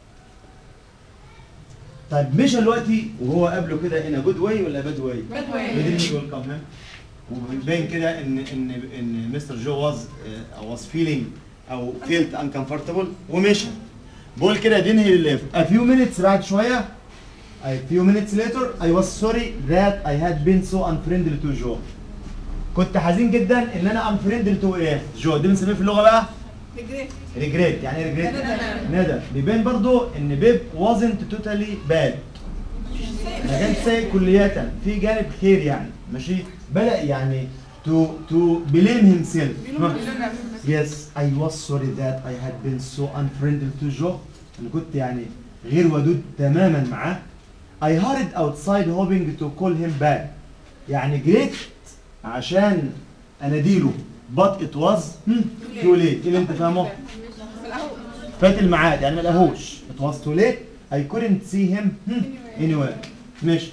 طيب مشى دلوقتي وهو قابله كده in a good way ولا bad way؟ Bad way. We didn't welcome him وبيبين كده ان ان ان مستر جو واز واز فيلينج او فيلت uncomfortable ومشى بقول كده then he left a few minutes بعد شويه a few minutes later I was sorry that I had been so unfriendly to Joe كنت حزين جدا ان انا unfriendly to ايه جو دي بنسميه في اللغه بقى Regret. ريجريت يعني ايه ريجريت ندم. ندم بيبين برضو ان بيب wasn't totally bad ما كانش سيء كلية في جانب خير يعني ماشي بدأ يعني to to blame himself بيلوم بيلوم yes I was sorry that I had been so unfriendly to Joe أنا كنت يعني غير ودود تماما معاه I hurried outside hoping to call him back يعني جريت عشان اناديله but it was hmm, too late ايه اللي انت فاهمه؟ في الأول. فات الميعاد يعني ما لقاهوش it was too late I couldn't see him hmm, anywhere ماشي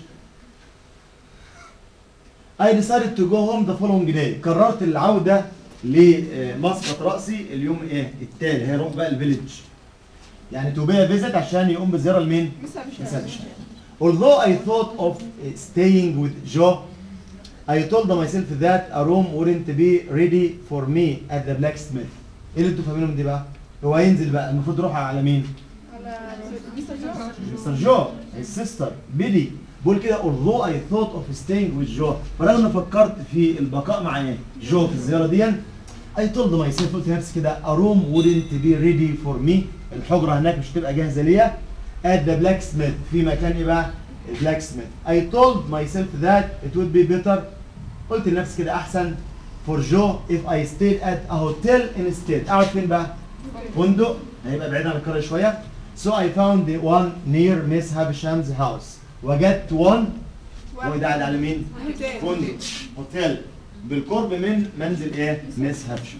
I decided to go home the following day قررت العودة لمسقط رأسي اليوم ايه التالي هيروح بقى الفيليج يعني to pay a visit عشان يقوم بزيارة لمين؟ مسا بشوية. مساء الشهر. Although I thought of uh, staying with Joe I told myself that a room wouldn't be ready for me at the blacksmith ايه اللي انتوا فاهمينه من دي بقى؟ هو هينزل بقى المفروض يروح على مين؟ على مستر جو. مستر جو السيستر بيلي بقول كده although I thought of staying with Joe فرغم اني فكرت في البقاء مع ايه؟ جو في الزياره دي I told myself قلت لنفسي كده a room wouldn't be ready for me الحجره هناك مش هتبقى جاهزه ليا at the blacksmith في مكان ايه بقى؟ blacksmith I told myself that it would be better قلت لنفسي كده احسن for Joe if I stayed at a hotel instead اقعد فين بقى؟ فندق هيبقى بعيد عن القرية شوية so I found the one near Miss Havisham's house وجدت one وده قاعد على مين؟ هوتيل. فندق هوتيل بالقرب من منزل ايه؟ ميس هافشام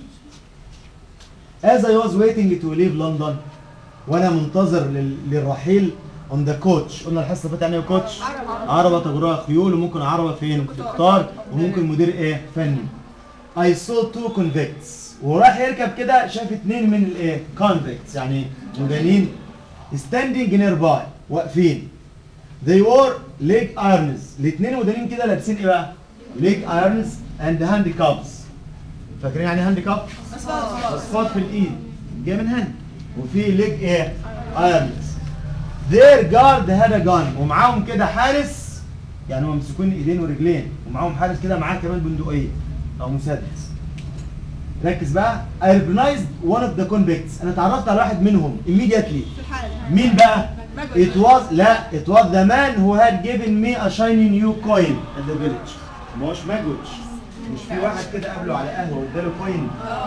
As I was waiting to leave London وانا منتظر لل- للرحيل on the coach قلنا الحصه اللي فاتت يعني ايه كوتش؟ عربة. عربة تجربة خيول وممكن عربة فين؟ في قطار وممكن مدير ايه؟ فني. I saw two convicts وراح يركب كده شاف اتنين من الايه؟ convicts يعني مدانين standing nearby واقفين. They wore leg irons الاتنين مدانين كده لابسين ايه بقى؟ leg irons and handcuffs. فاكرين يعني هانديكاب؟ اصفاد في الايد جاي من هاند وفي ليج ايه؟ ايرنز their guard had a gun ومعاهم كده حارس يعني هم ممسكين ايدين ورجلين ومعاهم حارس كده معاه كمان بندقيه او مسدس ركز بقى I recognized one of the convicts انا اتعرفت على واحد منهم immediately في الحال. مين بقى؟ ماجوي. It was لا it was the man who had given me a shiny new coin at the village ما هوش ماجوتش مش في واحد كده قابله على قهوه واداله كوين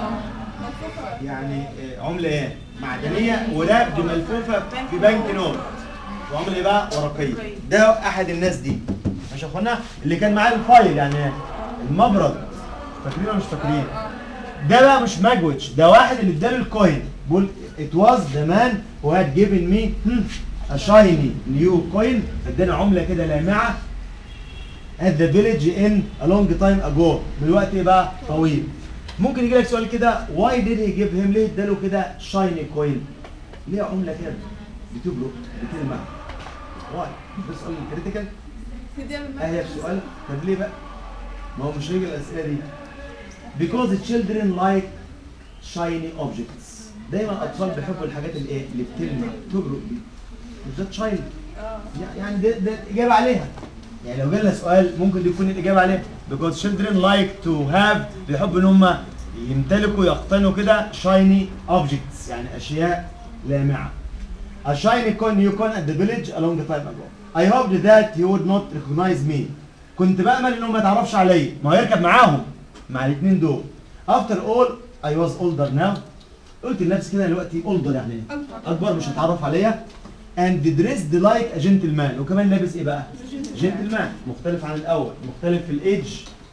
يعني آه، عمله ايه؟ معدنيه وده دي ملفوفه في بنك نوت وعمله ايه بقى؟ ورقيه ده احد الناس دي ماشي يا اخوانا اللي كان معاه الفايل يعني المبرد فاكرين ولا مش فاكرين؟ ده بقى مش ماجوتش ده واحد اللي اداله الكوين بيقول it was the man who had given me hmm, a shiny new coin اداني عمله كده لامعه at the village in a long time ago من وقت ايه بقى طويل ممكن يجي لك سؤال كده why did he give him ليه اداله كده shiny coin ليه عمله كده بتبرق بتلمع why ده سؤال كريتيكال هدية من اهي ماجوي. السؤال طب ليه بقى ما هو مش هيجي الاسئله دي because the children like shiny objects دايما الاطفال بيحبوا الحاجات اللي ايه اللي بتلمع تبرق دي بالذات shiny اه. يعني ده, ده الاجابه عليها يعني لو جالنا سؤال ممكن دي تكون الاجابه عليه because children like to have بيحبوا ان هم يمتلكوا يقتنوا كده shiny objects يعني اشياء لامعه a shiny coin you coin at the village a long time ago I hoped that he would not recognize me كنت بأمل انه ما يتعرفش عليا ما هو يركب معاهم مع الاثنين دول after all I was older now قلت لنفسي كده دلوقتي older يعني ايه أكبر. اكبر مش هتعرف عليا and dressed like a gentleman وكمان لابس ايه بقى جنتلمان مختلف عن الاول مختلف في الايدج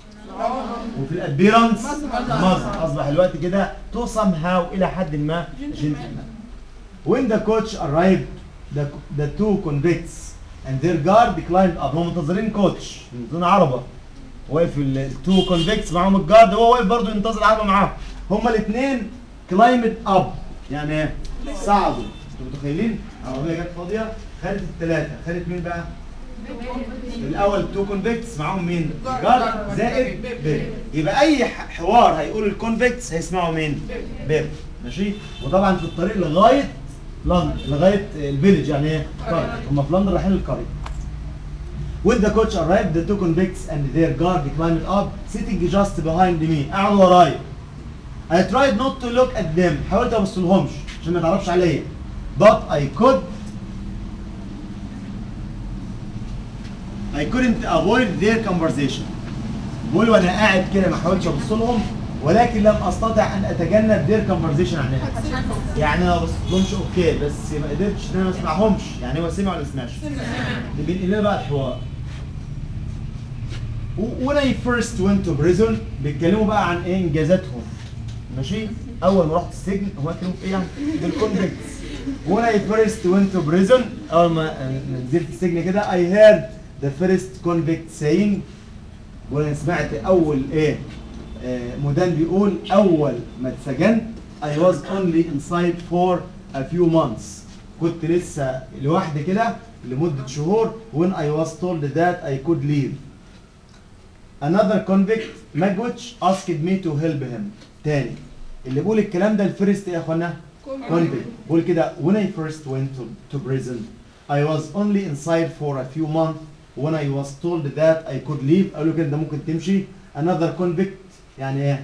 وفي الابيرنس مظهر. مظهر اصبح الوقت كده تو somehow الى حد ما جنتلمان when the coach arrived the, the two convicts and their guard climbed up هم منتظرين كوتش منتظرين عربه واقف التو كونفكتس معاهم الجارد هو واقف برضه ينتظر العربه معاهم هما الاثنين كلايمت اب يعني ايه؟ صعدوا انتوا متخيلين؟ العربيه جت فاضيه خدت الثلاثه خدت مين بقى؟ الاول تو كونفكتس معاهم مين؟ جارد زائد بيب يبقى اي ح- حوار هيقول الكونفكتس هيسمعوا مين؟ بيب ماشي؟ وطبعا في الطريق لغايه لندن لغايه الفيلج يعني ايه؟ قريه هم في لندن رايحين القريه When the coach arrived, the two convicts and their guard climbed up, sitting just behind me. قعدوا ورايا. I tried not to look at them. حاولت ابص لهمش عشان ما يتعرفش عليا. But I could I couldn't avoid their conversation. بقول وانا قاعد كده ما حاولتش ابص لهم ولكن لم استطع ان اتجنب their conversation عنها. يعني انا ما بصيتلهمش اوكي بس ما قدرتش ان انا ما اسمعهمش، يعني هو سمع ولا ما سمعش؟ اللي بينقل لنا بقى الحوار. و- when I first went to prison بيتكلموا بقى عن ايه انجازاتهم ماشي اول ما رحت السجن هم كانوا في ايه يعني بالكونفكتس when I first went to prison اول ما آه، نزلت السجن كده I heard the first convict saying وانا سمعت اول ايه آه، مدان بيقول اول ما اتسجنت I was only inside for a few months كنت لسه لوحدي كده لمدة شهور when I was told that I could leave another convict Magwitch asked me to help him تاني اللي بيقول الكلام ده الفيرست ايه يا اخوانا convict بيقول كده when I first went to, to prison I was only inside for a few months when I was told that I could leave قالوا كده ده ممكن تمشي another convict يعني ايه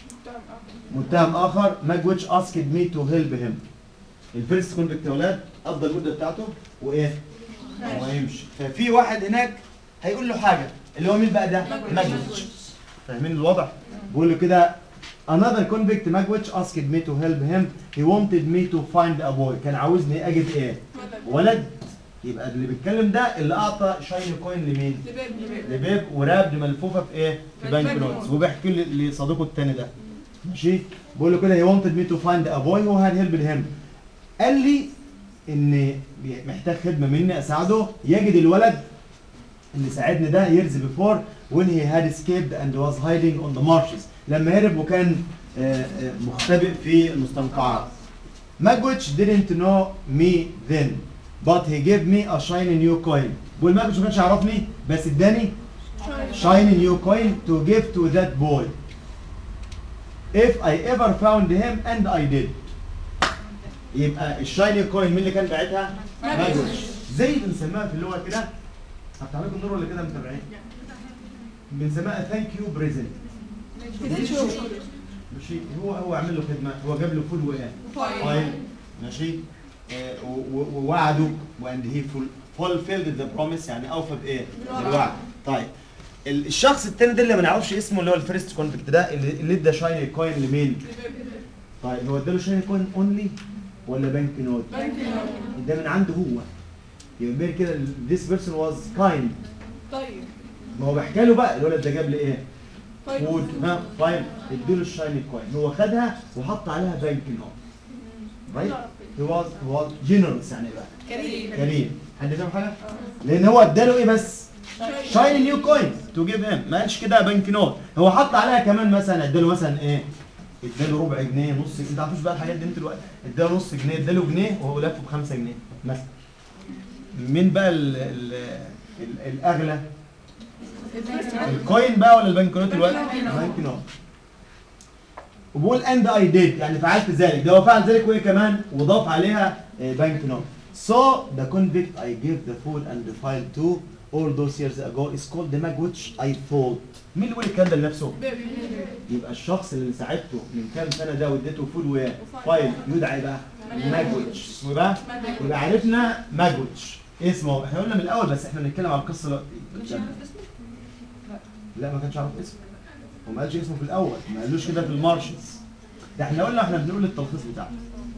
متهم اخر Magwitch asked me to help him الفيرست كونفكت يا ولاد قضى المده بتاعته وايه؟ وهيمشي ففي واحد هناك هيقول له حاجه اللي هو مين بقى ده؟ ماجويتش فاهمين الوضع؟ بيقول له كده another convict Magwitch asked me to help him he wanted me to find a boy كان عاوزني اجد ايه؟ ولد يبقى اللي بيتكلم ده اللي اعطى شايني كوين لمين؟ لبيب ورابد ملفوفه في ايه؟ في بنك نوتس وبيحكي ل- لصديقه التاني ده ماشي؟ بيقول له كده he wanted me to find a boy who had helped him قال لي ان محتاج خدمه مني اساعده يجد الولد اللي ساعدني ده years before when he had escaped and was hiding on the marshes لما هرب وكان آه، آه، مختبئ في المستنقعات Magwitch didn't know me then but he gave me a shiny new coin بقول Magwitch ما كانش يعرفني بس اداني shiny new coin to give to that boy if I ever found him and I did يبقى الشايني كوين مين اللي كان باعتها؟ ماجوش زي بنسميها في اللغه كده هفتح لكم النور ولا كده متابعين؟ بنسميها ثانك يو بريزنت ماشي هو هو عمل له خدمه هو جاب له فول وايه؟ فايل ماشي آه، و- و- ووعده واند هي فولفيلد ذا بروميس يعني اوفى بايه؟ بالوعد طيب ال- الشخص التاني ده اللي ما نعرفش اسمه اللي هو الفيرست كونفكت ده اللي اللي ادى شايني كوين لمين؟ طيب هو اداله شايني كوين اونلي ولا بنك نوت؟ ده من عنده هو يبقى بين كده this person was kind طيب ما هو بحكي له بقى الولد ده جاب لي ايه؟ طيب فود ها فاين اديله الشايني كوين هو خدها وحط عليها بنك نوت رايت؟ هو واز هو واز جينيرس يعني بقى كريم كريم حد فاهم حاجه؟ لان هو اداله ايه بس؟ شايني نيو كوين تو جيف هيم ما قالش كده بنك نوت هو حط عليها كمان مثلا اداله مثلا ايه؟ اداله ربع جنيه نص جنيه انت عارفوش بقى الحاجات دي انت دلوقتي اداله نص جنيه اداله جنيه وهو لفه ب 5 جنيه مثلا مين بقى ال ال ال الاغلى؟ الكوين بقى ولا البنك نوت دلوقتي؟ البنك نوت وبقول اند اي ديد يعني فعلت ذلك ده هو فعل ذلك وايه كمان وضاف عليها بنك نوت So the convict I gave the full and the file to all those years ago is called the mag which I thought مين اللي بيقول الكلام ده لنفسه؟ يبقى الشخص اللي ساعدته من كام سنه ده واديته فول وفايل يدعى بقى ماجوتش اسمه إيه بقى يبقى عرفنا ماجوتش اسمه احنا قلنا من الاول بس احنا بنتكلم على القصه دلوقتي لا ما كانش عارف اسمه هو ما قالش اسمه في الاول ما قالوش كده في المارشز ده احنا قلنا احنا بنقول التلخيص بتاعه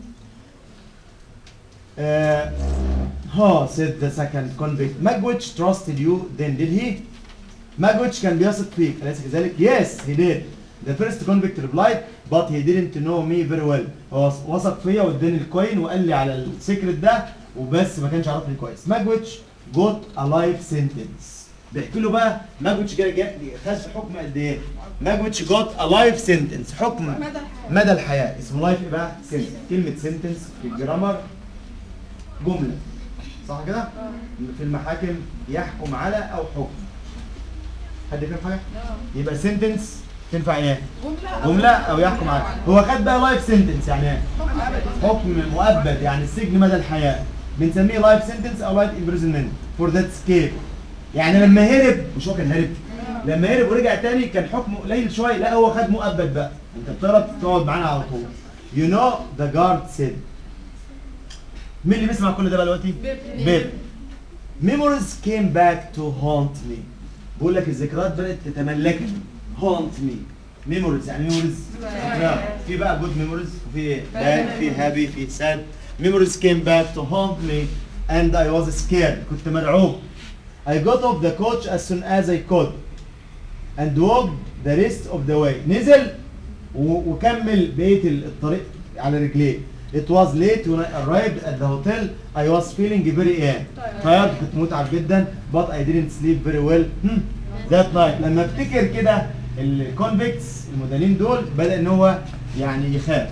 Uh, ها said the second convict Magwitch trusted you then did he Magwitch كان بيثق فيك أليس كذلك yes he did the first convict replied but he didn't know me very well هو وثق فيا واداني الكوين وقال لي على السيكريت ده وبس ما كانش عارفني كويس Magwitch got a life sentence بيحكي له بقى ماجوتش جا- جا- خد حكم قد ايه ماجوتش جوت ا لايف سنتنس حكم مدى الحياة مدى الحياه اسمه لايف ايه بقى سنتنس كلمه سنتنس في الجرامر جمله صح كده في المحاكم يحكم على او حكم حد فاهم حاجه اه يبقى سنتنس تنفع ايه جملة جمله او يحكم على هو خد بقى لايف سنتنس يعني ايه حكم أبدي حكم مؤبد يعني السجن مدى الحياه بنسميه لايف سنتنس او لايف امبريزنمنت فور ذات سكيب يعني لما هرب مش هو كان هرب لما هرب ورجع تاني كان حكمه قليل شويه لا هو خد مؤبد بقى انت بتعرف تقعد معانا على طول يو نو ذا جارد سيد مين اللي بيسمع كل ده بقى دلوقتي؟ بيب. بيب ميموريز كيم باك تو هونت مي بقول لك الذكريات بدات تتملكني هونت مي ميموريز يعني ميموريز في بقى جود ميموريز وفي ايه باد في هابي في ساد ميموريز كيم باك تو هونت مي and I was scared كنت مرعوب I got off the coach as soon as I could and walked the rest of the way نزل و- وكمل بقية ال- الطريق على رجليه It was late when I arrived at the hotel I was feeling very ill tired كنت متعب جدا but I didn't sleep very well hmm. that night لما افتكر كده الكونفكتس المدانين دول بدأ ان هو يعني يخاف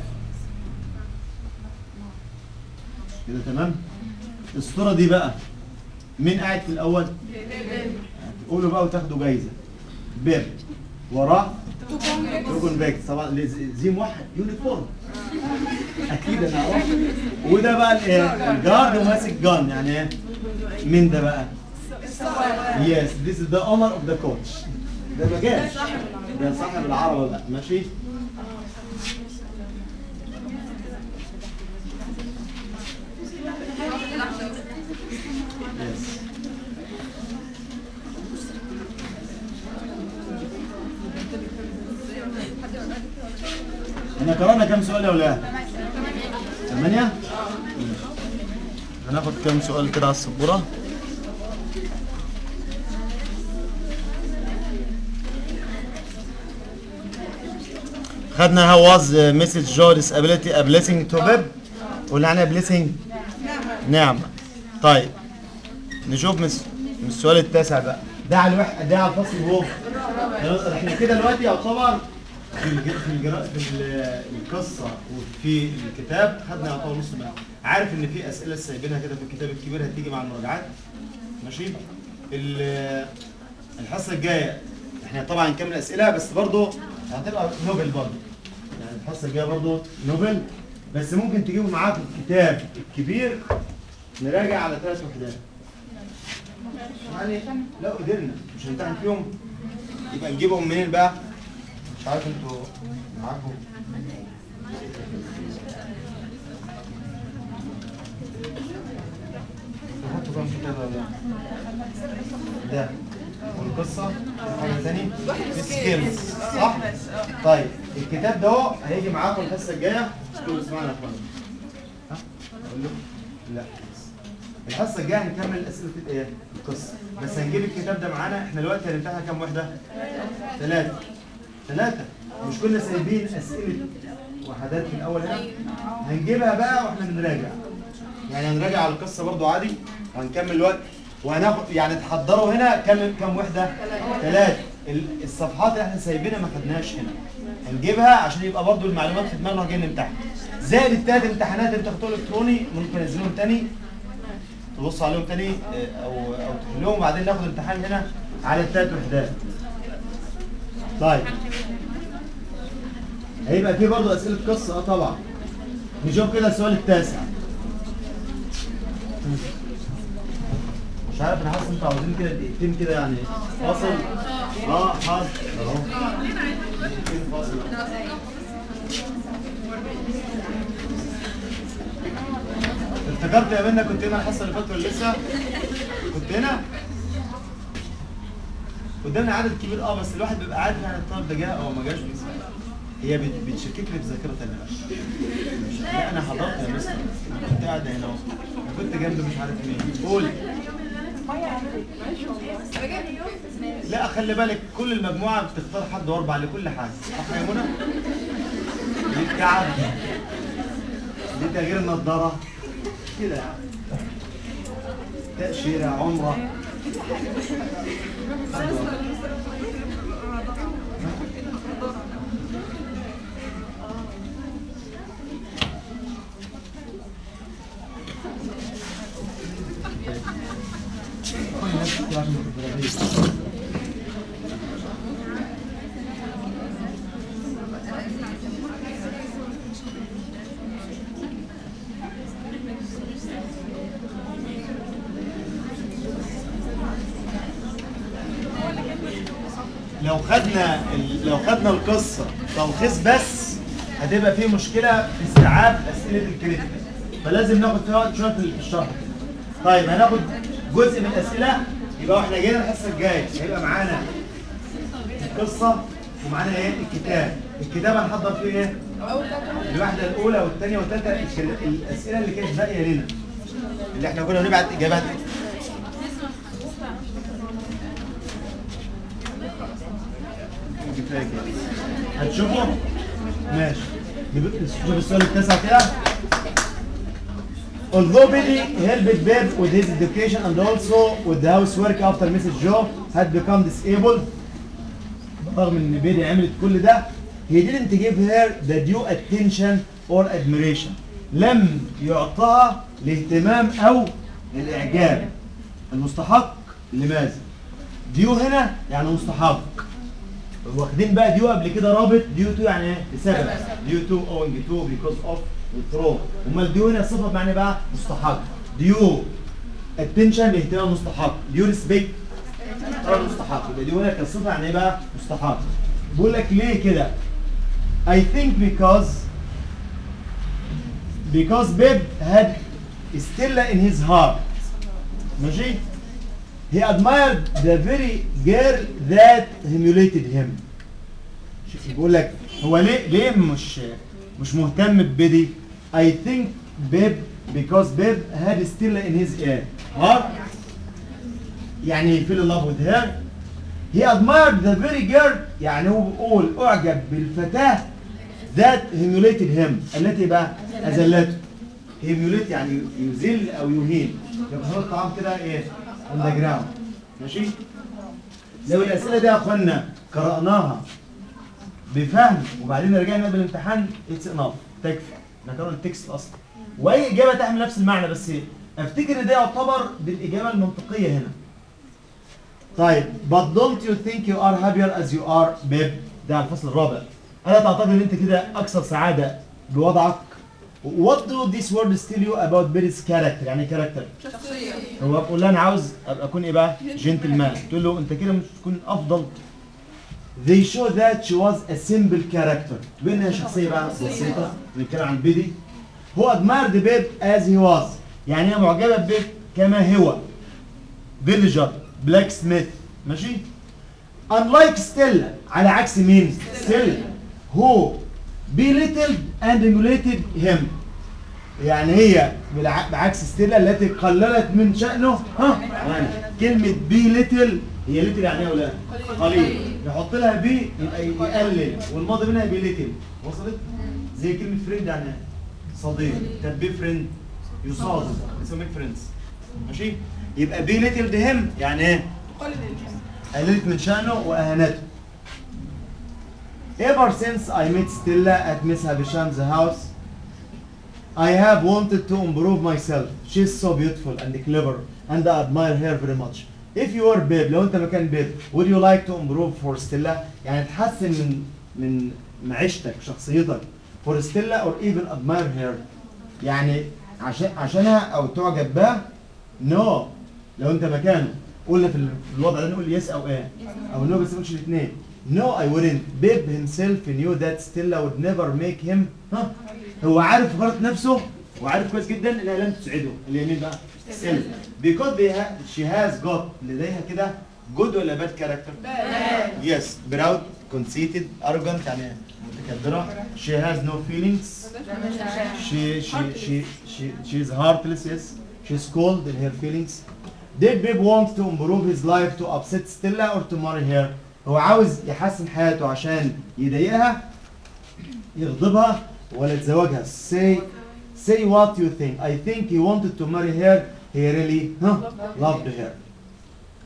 كده تمام الصورة دي بقى مين قاعد في الأول؟ قولوا بقى وتاخدوا جايزة بيب وراه تو كونفكت طبعا لز- زي موحد يونيفورم اكيد انا اعرف وده بقى الايه الجارد وماسك جان يعني ايه مين ده بقى يس ذيس از ذا اونر اوف ذا كوتش ده ما جاش ده صاحب العربه بقى ماشي يس احنا قرانا كام سؤال يا ولاد؟ ثمانية؟ ماشي. هناخد كام سؤال كده على السبورة؟ خدنا how was uh, Mrs. Joy's ability a blessing to Bib؟ قلنا عنها blessing نعمة طيب نشوف من الس- من السؤال التاسع بقى ده على الوح... ده على الفصل هو احنا كده دلوقتي يعتبر في الج... في, الجرا... في ال- القصه وفي الكتاب خدنا يعتبر نص بقى عارف ان في اسئله سايبينها كده في الكتاب الكبير هتيجي مع المراجعات ماشي ال- الحصه الجايه احنا طبعا نكمل اسئله بس برضه هتبقى نوبل برضه يعني الحصه الجايه برضه نوبل بس ممكن تجيبوا معاكم الكتاب الكبير نراجع على ثلاث وحدات يعني لو قدرنا مش هنمتحن فيهم يبقى نجيبهم منين بقى؟ مش عارف انتوا معاكم تحطوا كام كتاب ولا ده والقصة حاجة تاني في سكيلز صح؟ طيب الكتاب ده اهو هيجي معاكم الحصة الجاية اسمعوا اسمعنا يا اخوانا ها؟ اقول لكم؟ لا الحصة الجاية هنكمل أسئلة الايه؟ القصة بس هنجيب الكتاب ده معانا احنا دلوقتي هنمتحن كام وحدة؟ ثلاثة ثلاثة مش كنا سايبين أسئلة وحدات في الأول هنا هنجيبها بقى واحنا بنراجع يعني هنراجع على القصة برضو عادي وهنكمل الوقت وهناخد يعني تحضروا هنا كم كم وحدة؟ ثلاثة ال- الصفحات اللي احنا سايبينها ما خدناهاش هنا هنجيبها عشان يبقى برضو المعلومات في دماغنا وجايين نمتحن زائد التلات امتحانات اللي بتاخدوها الكتروني ممكن انزلهم تاني تبصوا عليهم تاني اه، او او تحلوهم وبعدين ناخد امتحان هنا على التلات وحدات طيب هيبقى في برضه اسئله قصه اه طبعا نشوف كده السؤال التاسع مش عارف انا حاسس انتوا عاوزين كده دقيقتين كده يعني فاصل اه حاضر اهو دقيقتين فاصل افتكرت يا منى كنت هنا الحصه اللي فاتت ولا لسه؟ كنت هنا؟ قدامنا عدد كبير اه بس الواحد بيبقى عارف يعني الطالب ده جه او ما جاش بس هي بت- بتشكك لي في ذاكره تانية مش لا انا حضرت يا مستر انا كنت قاعد هنا اهو أنا كنت جنب مش عارف مين قول لا خلي بالك كل المجموعه بتختار حد واربع لكل حاجه صح يا منى؟ دي الكعب دي تغيير النضاره كده يعني تأشيرة عمرة لو خدنا ال- لو خدنا القصه تلخيص بس هتبقى فيه مشكله في استيعاب اسئله الكريتيكال فلازم ناخد فيها وقت شويه في الشرح طيب هناخد جزء من الاسئله يبقى واحنا جايين الحصه الجايه هيبقى معانا القصه ومعانا ايه الكتاب الكتاب هنحضر فيه ايه اول ثلاثة الواحده الاولى والثانيه والثالثه الاسئله اللي كانت باقيه لنا اللي احنا كنا بنبعت اجابات كفايه كده هتشوفوا ماشي نب- نشوف السؤال التاسع كده Although Billy helped Babe with his education and also with the housework after Mrs. Joe had become disabled رغم ان بيلي عملت كل ده he didn't give her the due attention or admiration لم يعطها الاهتمام او الاعجاب المستحق لماذا ديو هنا يعني مستحق واخدين بقى ديو قبل كده رابط ديو تو يعني ايه بسبب ديو تو اوينج تو بيكوز اوف ثرو امال ديو هنا صفه معنى بقى مستحق ديو اتنشن اهتمام مستحق ديو ريسبكت طبعا مستحق يبقى دي هنا كصفه يعني ايه بقى مستحق بقول لك ليه كده I think because because Babe had Stella in his heart ماشي he admired the very girl that humiliated him شوف بيقول لك هو ليه ليه مش مش مهتم ببيدي I think Babe because Babe had Stella in his ear heart يعني he fell in love with her he admired the very girl يعني هو بيقول اعجب بالفتاة that humiliated him التي بقى اذلته humiliate يعني يذل او يهين يبقى هو الطعام كده ايه on the ground ماشي لو الاسئله دي يا اخوانا قراناها بفهم وبعدين رجعنا بالامتحان اتس انف تكفي احنا قرأنا التكست اصلا واي اجابه تحمل نفس المعنى بس افتكر ان ده يعتبر بالاجابه المنطقيه هنا طيب but don't you think you are happier as you are babe ده على الفصل الرابع الا تعتقد ان انت كده اكثر سعاده بوضعك what do these words tell you about Billy's character يعني character شخصية هو بقول لها انا عاوز ابقى اكون ايه بقى جنتلمان تقول له انت كده مش تكون افضل they show that she was a simple character تبين انها شخصيه بقى بسيطه بنتكلم عن بيدي هو admired بيب as he was يعني هي معجبه ببيب كما هو فيليجر بلاك سميث ماشي unlike ستيلا على عكس مين ستيلا هو belittled and emulated him يعني هي بالع- بعكس ستيلا التي قللت من شأنه ها يعني كلمة بي ليتل هي ليتل يعني ايه يا ولاد؟ قليل نحط لها بي يبقى يقلل والماضي منها بي ليتل وصلت؟ زي كلمة فريند يعني إيه؟ صديق طب بي فريند يصادق اسمه فريندز ماشي؟ يبقى بي ليتل دهم يعني ايه؟ قل للحسن قللت من شأنه وأهانته. Ever since I met Stella at Miss Havisham's house, I have wanted to improve myself. She's so beautiful and clever and I admire her very much. If you were babe لو انت مكان بيب would you like to improve for Stella يعني تحسن من من معيشتك شخصيتك for Stella or even admire her يعني عشان عشانها او تعجب بها no لو انت مكانه قلنا في ال- في الوضع ده نقول يس او ايه او نو بس ما نقولش الاثنين no I wouldn't Babe himself knew that Stella would never make him ها هو عارف غلط نفسه وعارف كويس جدا انها لن تسعده اللي هي مين بقى؟ ستيلا because they ha she has got لديها كده good ولا bad character؟ yes proud conceited arrogant يعني متكبرة she has no feelings she she she she she is heartless yes she's cold in her feelings did Babe want to improve his life to upset Stella or to marry her هو عاوز يحسن حياته عشان يضايقها يغضبها ولا يتزوجها say say what you think I think he wanted to marry her he really huh, loved her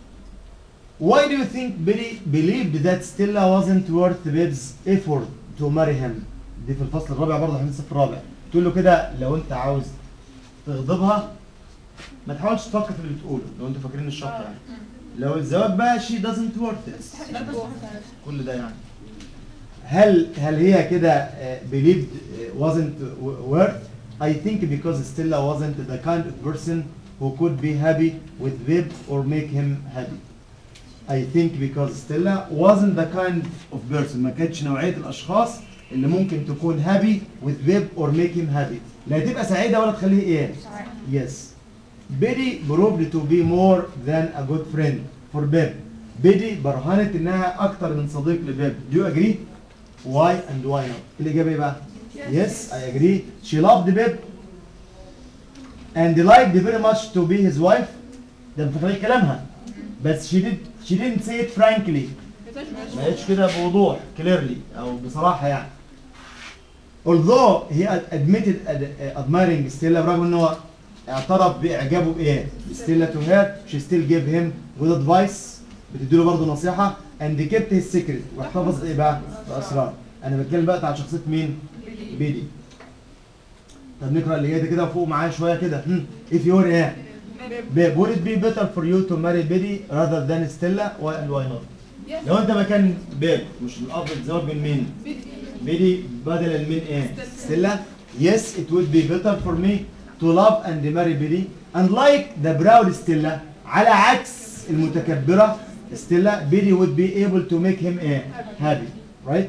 Why do you think Billy believed that Stella wasn't worth Bib's effort to marry him? دي في الفصل الرابع برضه احنا لسه في الرابع. تقول له كده لو انت عاوز تغضبها ما تحاولش تفكر في اللي بتقوله لو انتوا فاكرين الشرط يعني. لو الزواج بقى she doesn't worth it. كل ده يعني. هل هل هي كده آه، believed آه، wasn't worth I think because Stella wasn't the kind of person who could be happy with Bib or make him happy I think because Stella wasn't the kind of person ما كانتش نوعية الأشخاص اللي ممكن تكون happy with Bib or make him happy لا تبقى سعيدة ولا تخليه إيه yes Betty proved to be more than a good friend for Bib Betty برهنت إنها أكتر من صديق لبيب Do you agree? Why and why not? الإجابة إيه بقى؟ Yes, I agree. She loved Bib and liked very much to be his wife. ده في طريق كلامها. بس she did she didn't say it frankly. ما قالتش كده بوضوح clearly أو بصراحة يعني. Although he had admitted ad- admiring Stella برغم إن هو اعترف بإعجابه بإيه؟ Stella to her she still gave him good advice بتديله برضه نصيحة and kept his secret واحتفظ إيه بقى؟ بأسرار. أنا بتكلم بقى على شخصية مين؟ بيدي. طب نقرا اللي جاي ده كده وفوق معايا شويه كده هم. if you're ايه babe would it be better for you to marry Biddy rather than Stella why and why not لو انت مكان بيب مش الافضل تزوج من مين بيدي بدلا من ايه ستيلا yes it would be better for me to love and marry Biddy unlike the proud Stella على عكس المتكبرة ستيلا Biddy would be able to make him ايه happy right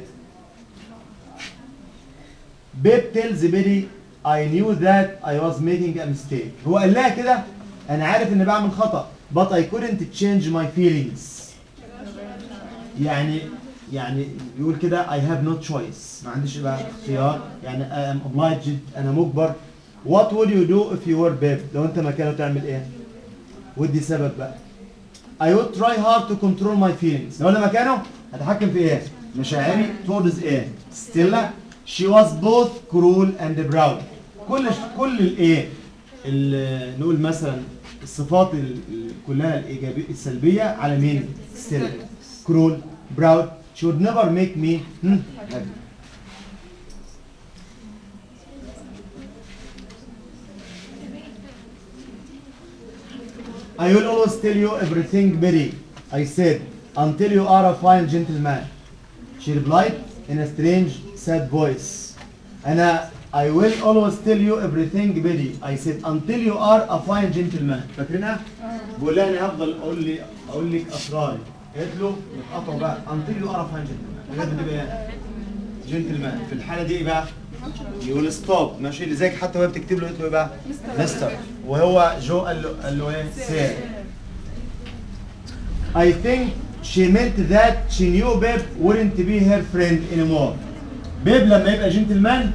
Babe tells Betty I knew that I was making a mistake. هو قال لها كده أنا عارف إني بعمل خطأ but I couldn't change my feelings. يعني يعني بيقول كده I have no choice ما عنديش بقى اختيار يعني I am obliged أنا مجبر. What would you do if you were babe؟ لو أنت مكانه تعمل إيه؟ ودي سبب بقى. I would try hard to control my feelings. لو أنا مكانه هتحكم في إيه؟ مشاعري towards إيه؟ ستيلا she was both cruel and proud. كل كل الايه ال- نقول مثلا الصفات ال- ال- كلها الايجابيه السلبيه على مين؟ ستيلا كرول براود she would never make me hmm, happy. I will always tell you everything, Betty. I said, until you are a fine gentleman. She replied in a strange, sad voice. أنا I will always tell you everything, Betty. I said, until you are a fine gentleman. فاكرينها؟ بقول لها أنا هفضل أقول لي أقول لك أسراري. قالت له اتقطعوا بقى until you are a fine gentleman. لازم تبقى إيه؟ جنتلمان. في الحالة دي إيه بقى؟ يقول ستوب ماشي لذلك حتى وهي بتكتب له قالت له ايه بقى؟ مستر وهو جو قال له قال له ايه؟ سير I think she meant that she knew Babe wouldn't be her friend anymore. بيب لما يبقى جنتلمان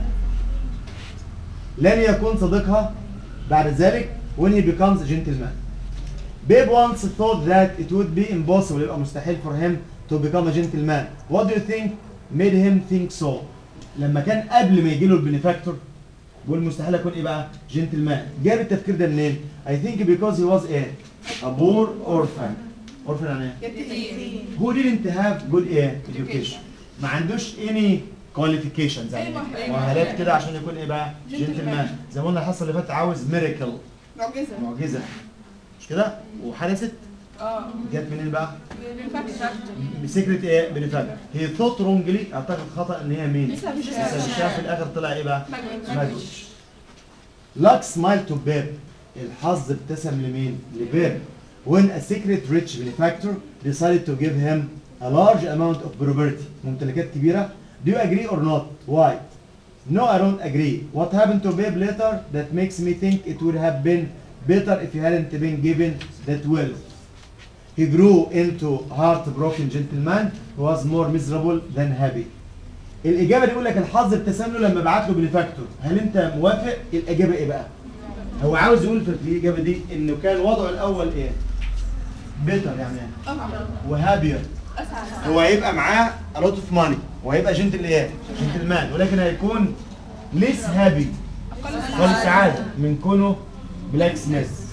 لن يكون صديقها بعد ذلك when he becomes a gentleman. Babe once thought that it would be impossible يبقى مستحيل for him to become a gentleman. What do you think made him think so? لما كان قبل ما يجي له البنفاكتور بيقول مستحيل اكون ايه بقى؟ جنتلمان. جاب التفكير ده منين؟ I think because he was a a poor orphan. orphan يعني ايه؟ who didn't have good ايه education ما عندوش any qualifications يعني أيوة. مؤهلات كده عشان يكون ايه بقى جنتلمان زي ما قلنا الحصه اللي فاتت عاوز ميراكل معجزة معجزه مش كده وحدثت اه جت منين بقى بالفاكتور بسكرة ايه بنفاكتور هي ثوت رونجلي اعتقد خطا ان هي مين لسه مش لسه شاف في الاخر طلع ايه بقى مجهول. مجهول لاك سمايل تو بيب الحظ ابتسم لمين لبيب when a secret rich benefactor decided to give him a large amount of property ممتلكات كبيرة do you agree or not why no I don't agree what happened to Babe later that makes me think it would have been better if he hadn't been given that wealth he grew into heartbroken gentleman who was more miserable than happy الإجابة دي يقول لك الحظ ابتسم له لما بعت له بنفاكتور هل أنت موافق الإجابة إيه بقى هو عاوز يقول في الإجابة دي إنه كان وضعه الأول إيه بيتر يعني إيه افضل وهابير اسعد هو هيبقى معاه a lot of money وهيبقى جنتل ايه؟ جنتلمان ولكن هيكون less happy اقل اقل سعاده من كونه بلاك سميث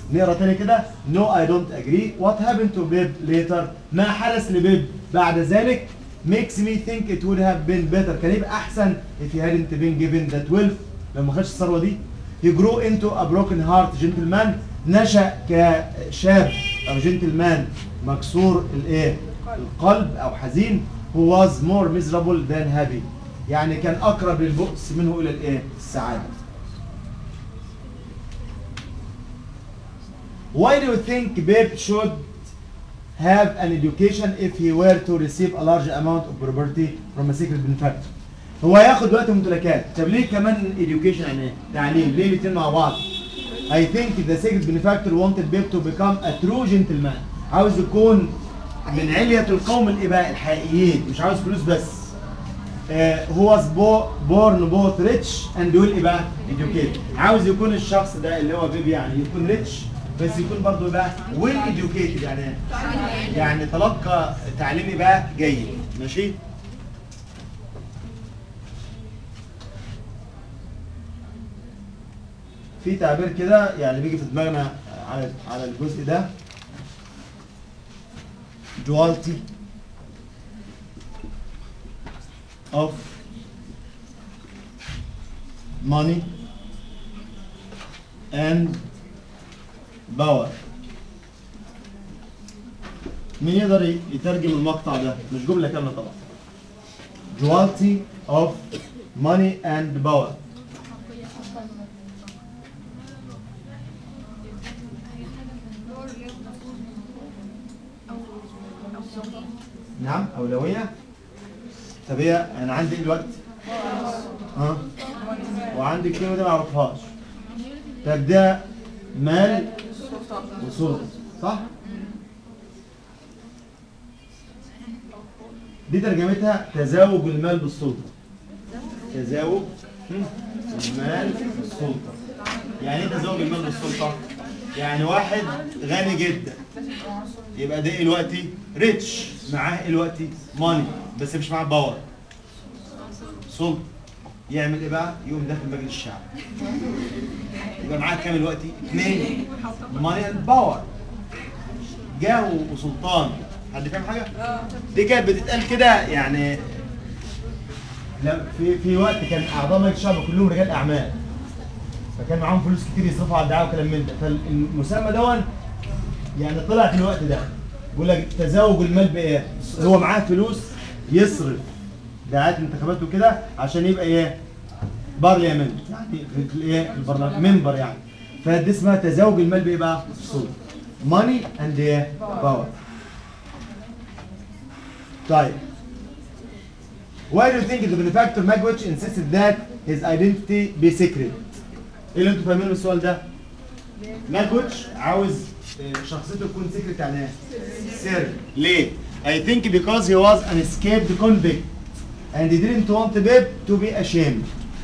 نقرا تاني كده no I don't agree what happened to Bib later ما حدث لبيب بعد ذلك makes me think it would have been better كان يبقى احسن if he hadn't been given that wealth لو ما خدش الثروه دي he grew into a broken heart gentleman نشأ كشاب او جنتلمان مكسور الايه القلب او حزين who was more miserable than happy يعني كان اقرب للبؤس منه الى الايه السعاده Why do you think Babe should have an education if he were to receive a large amount of property from a secret benefactor? هو هياخد وقت ممتلكات، طب ليه كمان education يعني ايه؟ تعليم، ليه الاثنين مع بعض؟ I think the secret benefactor wanted Babe to become a true gentleman. عاوز يكون من علية القوم الإباء الحقيقيين، مش عاوز فلوس بس. آه، هو was bo- born both rich and will ايه بقى educated عاوز يكون الشخص ده اللي هو بيبي يعني يكون rich بس يكون برضه بقى well educated يعني إيه؟ يعني تلقى تعليمي بقى جيد ماشي في تعبير كده يعني بيجي في دماغنا على على الجزء ده duality of money and power مين يقدر يترجم المقطع ده مش جملة كاملة طبعا duality of money and power نعم أولوية طب هي أنا عندي إيه دلوقتي؟ ها؟ وعندي الكلمة دي ما أعرفهاش طب ده مال وسلطة صح؟ دي ترجمتها تزاوج المال بالسلطة تزاوج المال بالسلطة يعني ايه تزاوج المال بالسلطة؟ يعني واحد غني جدا يبقى ده ايه دلوقتي ريتش معاه ايه دلوقتي ماني بس مش معاه باور سلطة يعمل ايه بقى؟ يقوم داخل مجلس الشعب يبقى معاه كام دلوقتي؟ اثنين ماني اند باور جاه وسلطان حد فاهم حاجة؟ دي كانت بتتقال كده يعني لا في في وقت كان اعضاء مجلس الشعب كلهم رجال اعمال فكان معاهم فلوس كتير يصرفوا على الدعايه وكلام من ده فالمسمى دون يعني طلع في الوقت ده بيقول لك تزاوج المال بايه؟ هو معاه فلوس يصرف دعايات انتخابات وكده عشان يبقى ايه؟ بارليامنت يعني في الايه؟ في البرلمان منبر يعني فدي اسمها تزاوج المال بايه بقى؟ السلطه ماني اند ايه؟ باور طيب Why do you think the benefactor Magwitch insisted that his identity be secret? ايه اللي انتوا فاهمينه من السؤال ده؟ ماجوتش عاوز آه، شخصيته تكون سيكريت يعني ايه؟ سر ليه؟ I think because he was an escaped convict and he didn't want Bib to be ashamed.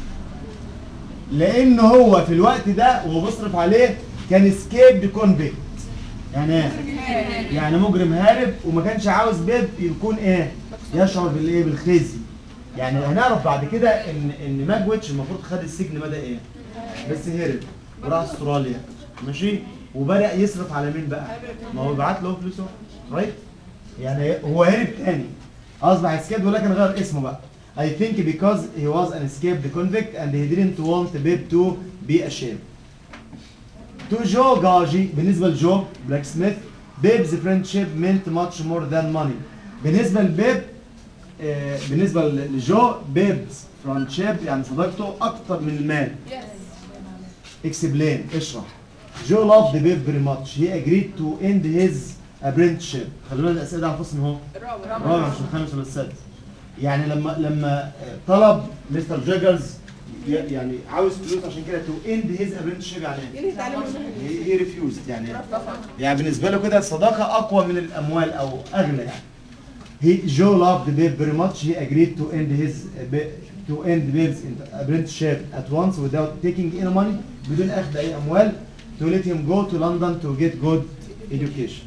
لأن هو في الوقت ده وهو بيصرف عليه كان escaped convict. يعني ايه؟ يعني مجرم هارب وما كانش عاوز بيب يكون ايه؟ يشعر بالايه؟ بالخزي. يعني هنعرف بعد كده ان ان ماجويتش المفروض خد السجن مدى ايه؟ بس هرب وراح استراليا ماشي؟ وبدأ يصرف على مين بقى؟ ما هو بعت له فلوسه رايت؟ يعني هو هرب تاني اصبح اسكيب ولكن غير اسمه بقى. I think because he was an escaped convict and he didn't want Bib to be ashamed. To جو جاجي بالنسبة لجو بلاك سميث بيبز فريندشيب meant much more than money بالنسبة لبيب آه، بالنسبة لجو بيبز فريندشيب يعني صداقته أكتر من المال explain اشرح جو loved بيب very much he agreed to end his apprenticeship خلونا الأسئلة دي على الفصل اهو رابع مش الخامس ولا السادس يعني لما لما آه، طلب مستر جاجرز ي- يعني عاوز فلوس عشان كده to end his apprenticeship يعني ايه؟ ينهي تعليمه المهني هي ريفيوزد يعني يعني بالنسبه له كده الصداقه اقوى من الاموال او اغلى يعني he Joe loved Babe very much he agreed to end his to end Babe's apprenticeship at once without taking any money بدون اخذ اي اموال to let him go to London to get good education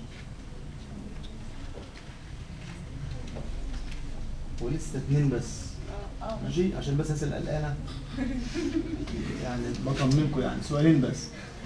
ولسه اتنين بس ماشي عشان بس اسال قلقانه يعني بطمنكم يعني سؤالين بس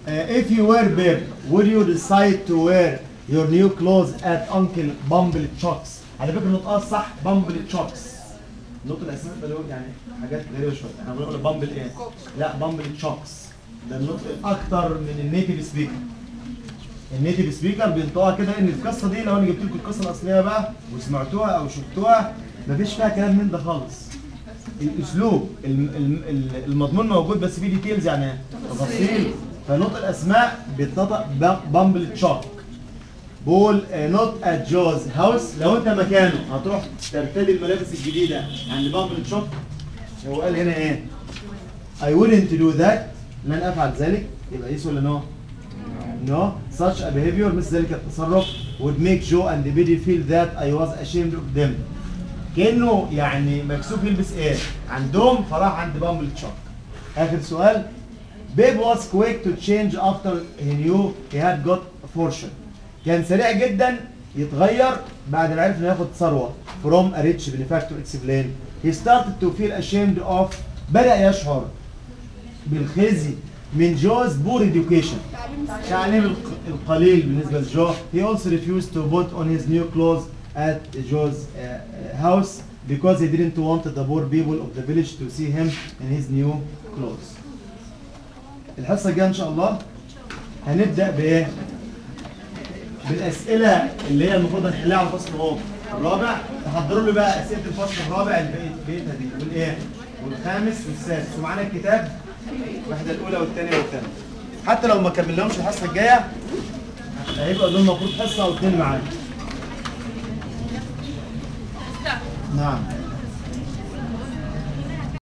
uh, if you were Bib, would you decide to wear your new clothes at Uncle Bumble Chucks? على فكرة نطقها صح Bumble Chucks. نطق الأسماء ده له يعني حاجات غريبة شوية، احنا بنقول بامبل إيه؟ لا بامبل تشوكس. ده النطق الأكتر من النيتيف سبيكر. النيتيف سبيكر بينطقها كده ان القصه دي لو انا جبت لكم القصه الاصليه بقى وسمعتوها او شفتوها مفيش فيها كلام من ده خالص الاسلوب الم- الم- ال- المضمون موجود بس فيه ديتيلز يعني تفاصيل فنطق الاسماء بيتنطق ب- بامبل تشوك بول نوت ات جوز هاوس لو انت مكانه هتروح ترتدي الملابس الجديده عند بامبل تشوك هو قال هنا ايه I wouldn't do that لن افعل ذلك يبقى يس ولا نو؟ No, such a behavior مثل ذلك التصرف would make Joe and Biddy feel that I was ashamed of them. كأنه يعني مكسوف يلبس ايه؟ عندهم فراح عند بامبل تشوك. آخر سؤال. Babe was quick to change after he knew he had got a fortune. كان سريع جدا يتغير بعد ما عرف انه ياخد ثروة. From a rich benefactor explain. He started to feel ashamed of بدأ يشعر بالخزي من جوز بور education. تعليم الق- القليل بالنسبة لجو. He also refused to put on his new clothes at Joe's uh, uh, house because he didn't want the poor people of the village to see him in his new clothes. الحصة الجاية إن شاء الله هنبدأ بإيه؟ بالأسئلة اللي هي المفروض نحلها على الفصل اهو الرابع تحضروا لي بقى أسئلة الفصل الرابع اللي بقيت- بقيتها دي والإيه؟ والخامس والسادس ومعانا الكتاب الوحدة الأولى والثانية والثالثة حتى لو ما كملهمش الحصة الجاية هيبقى دول المفروض حصة أو اتنين معانا نعم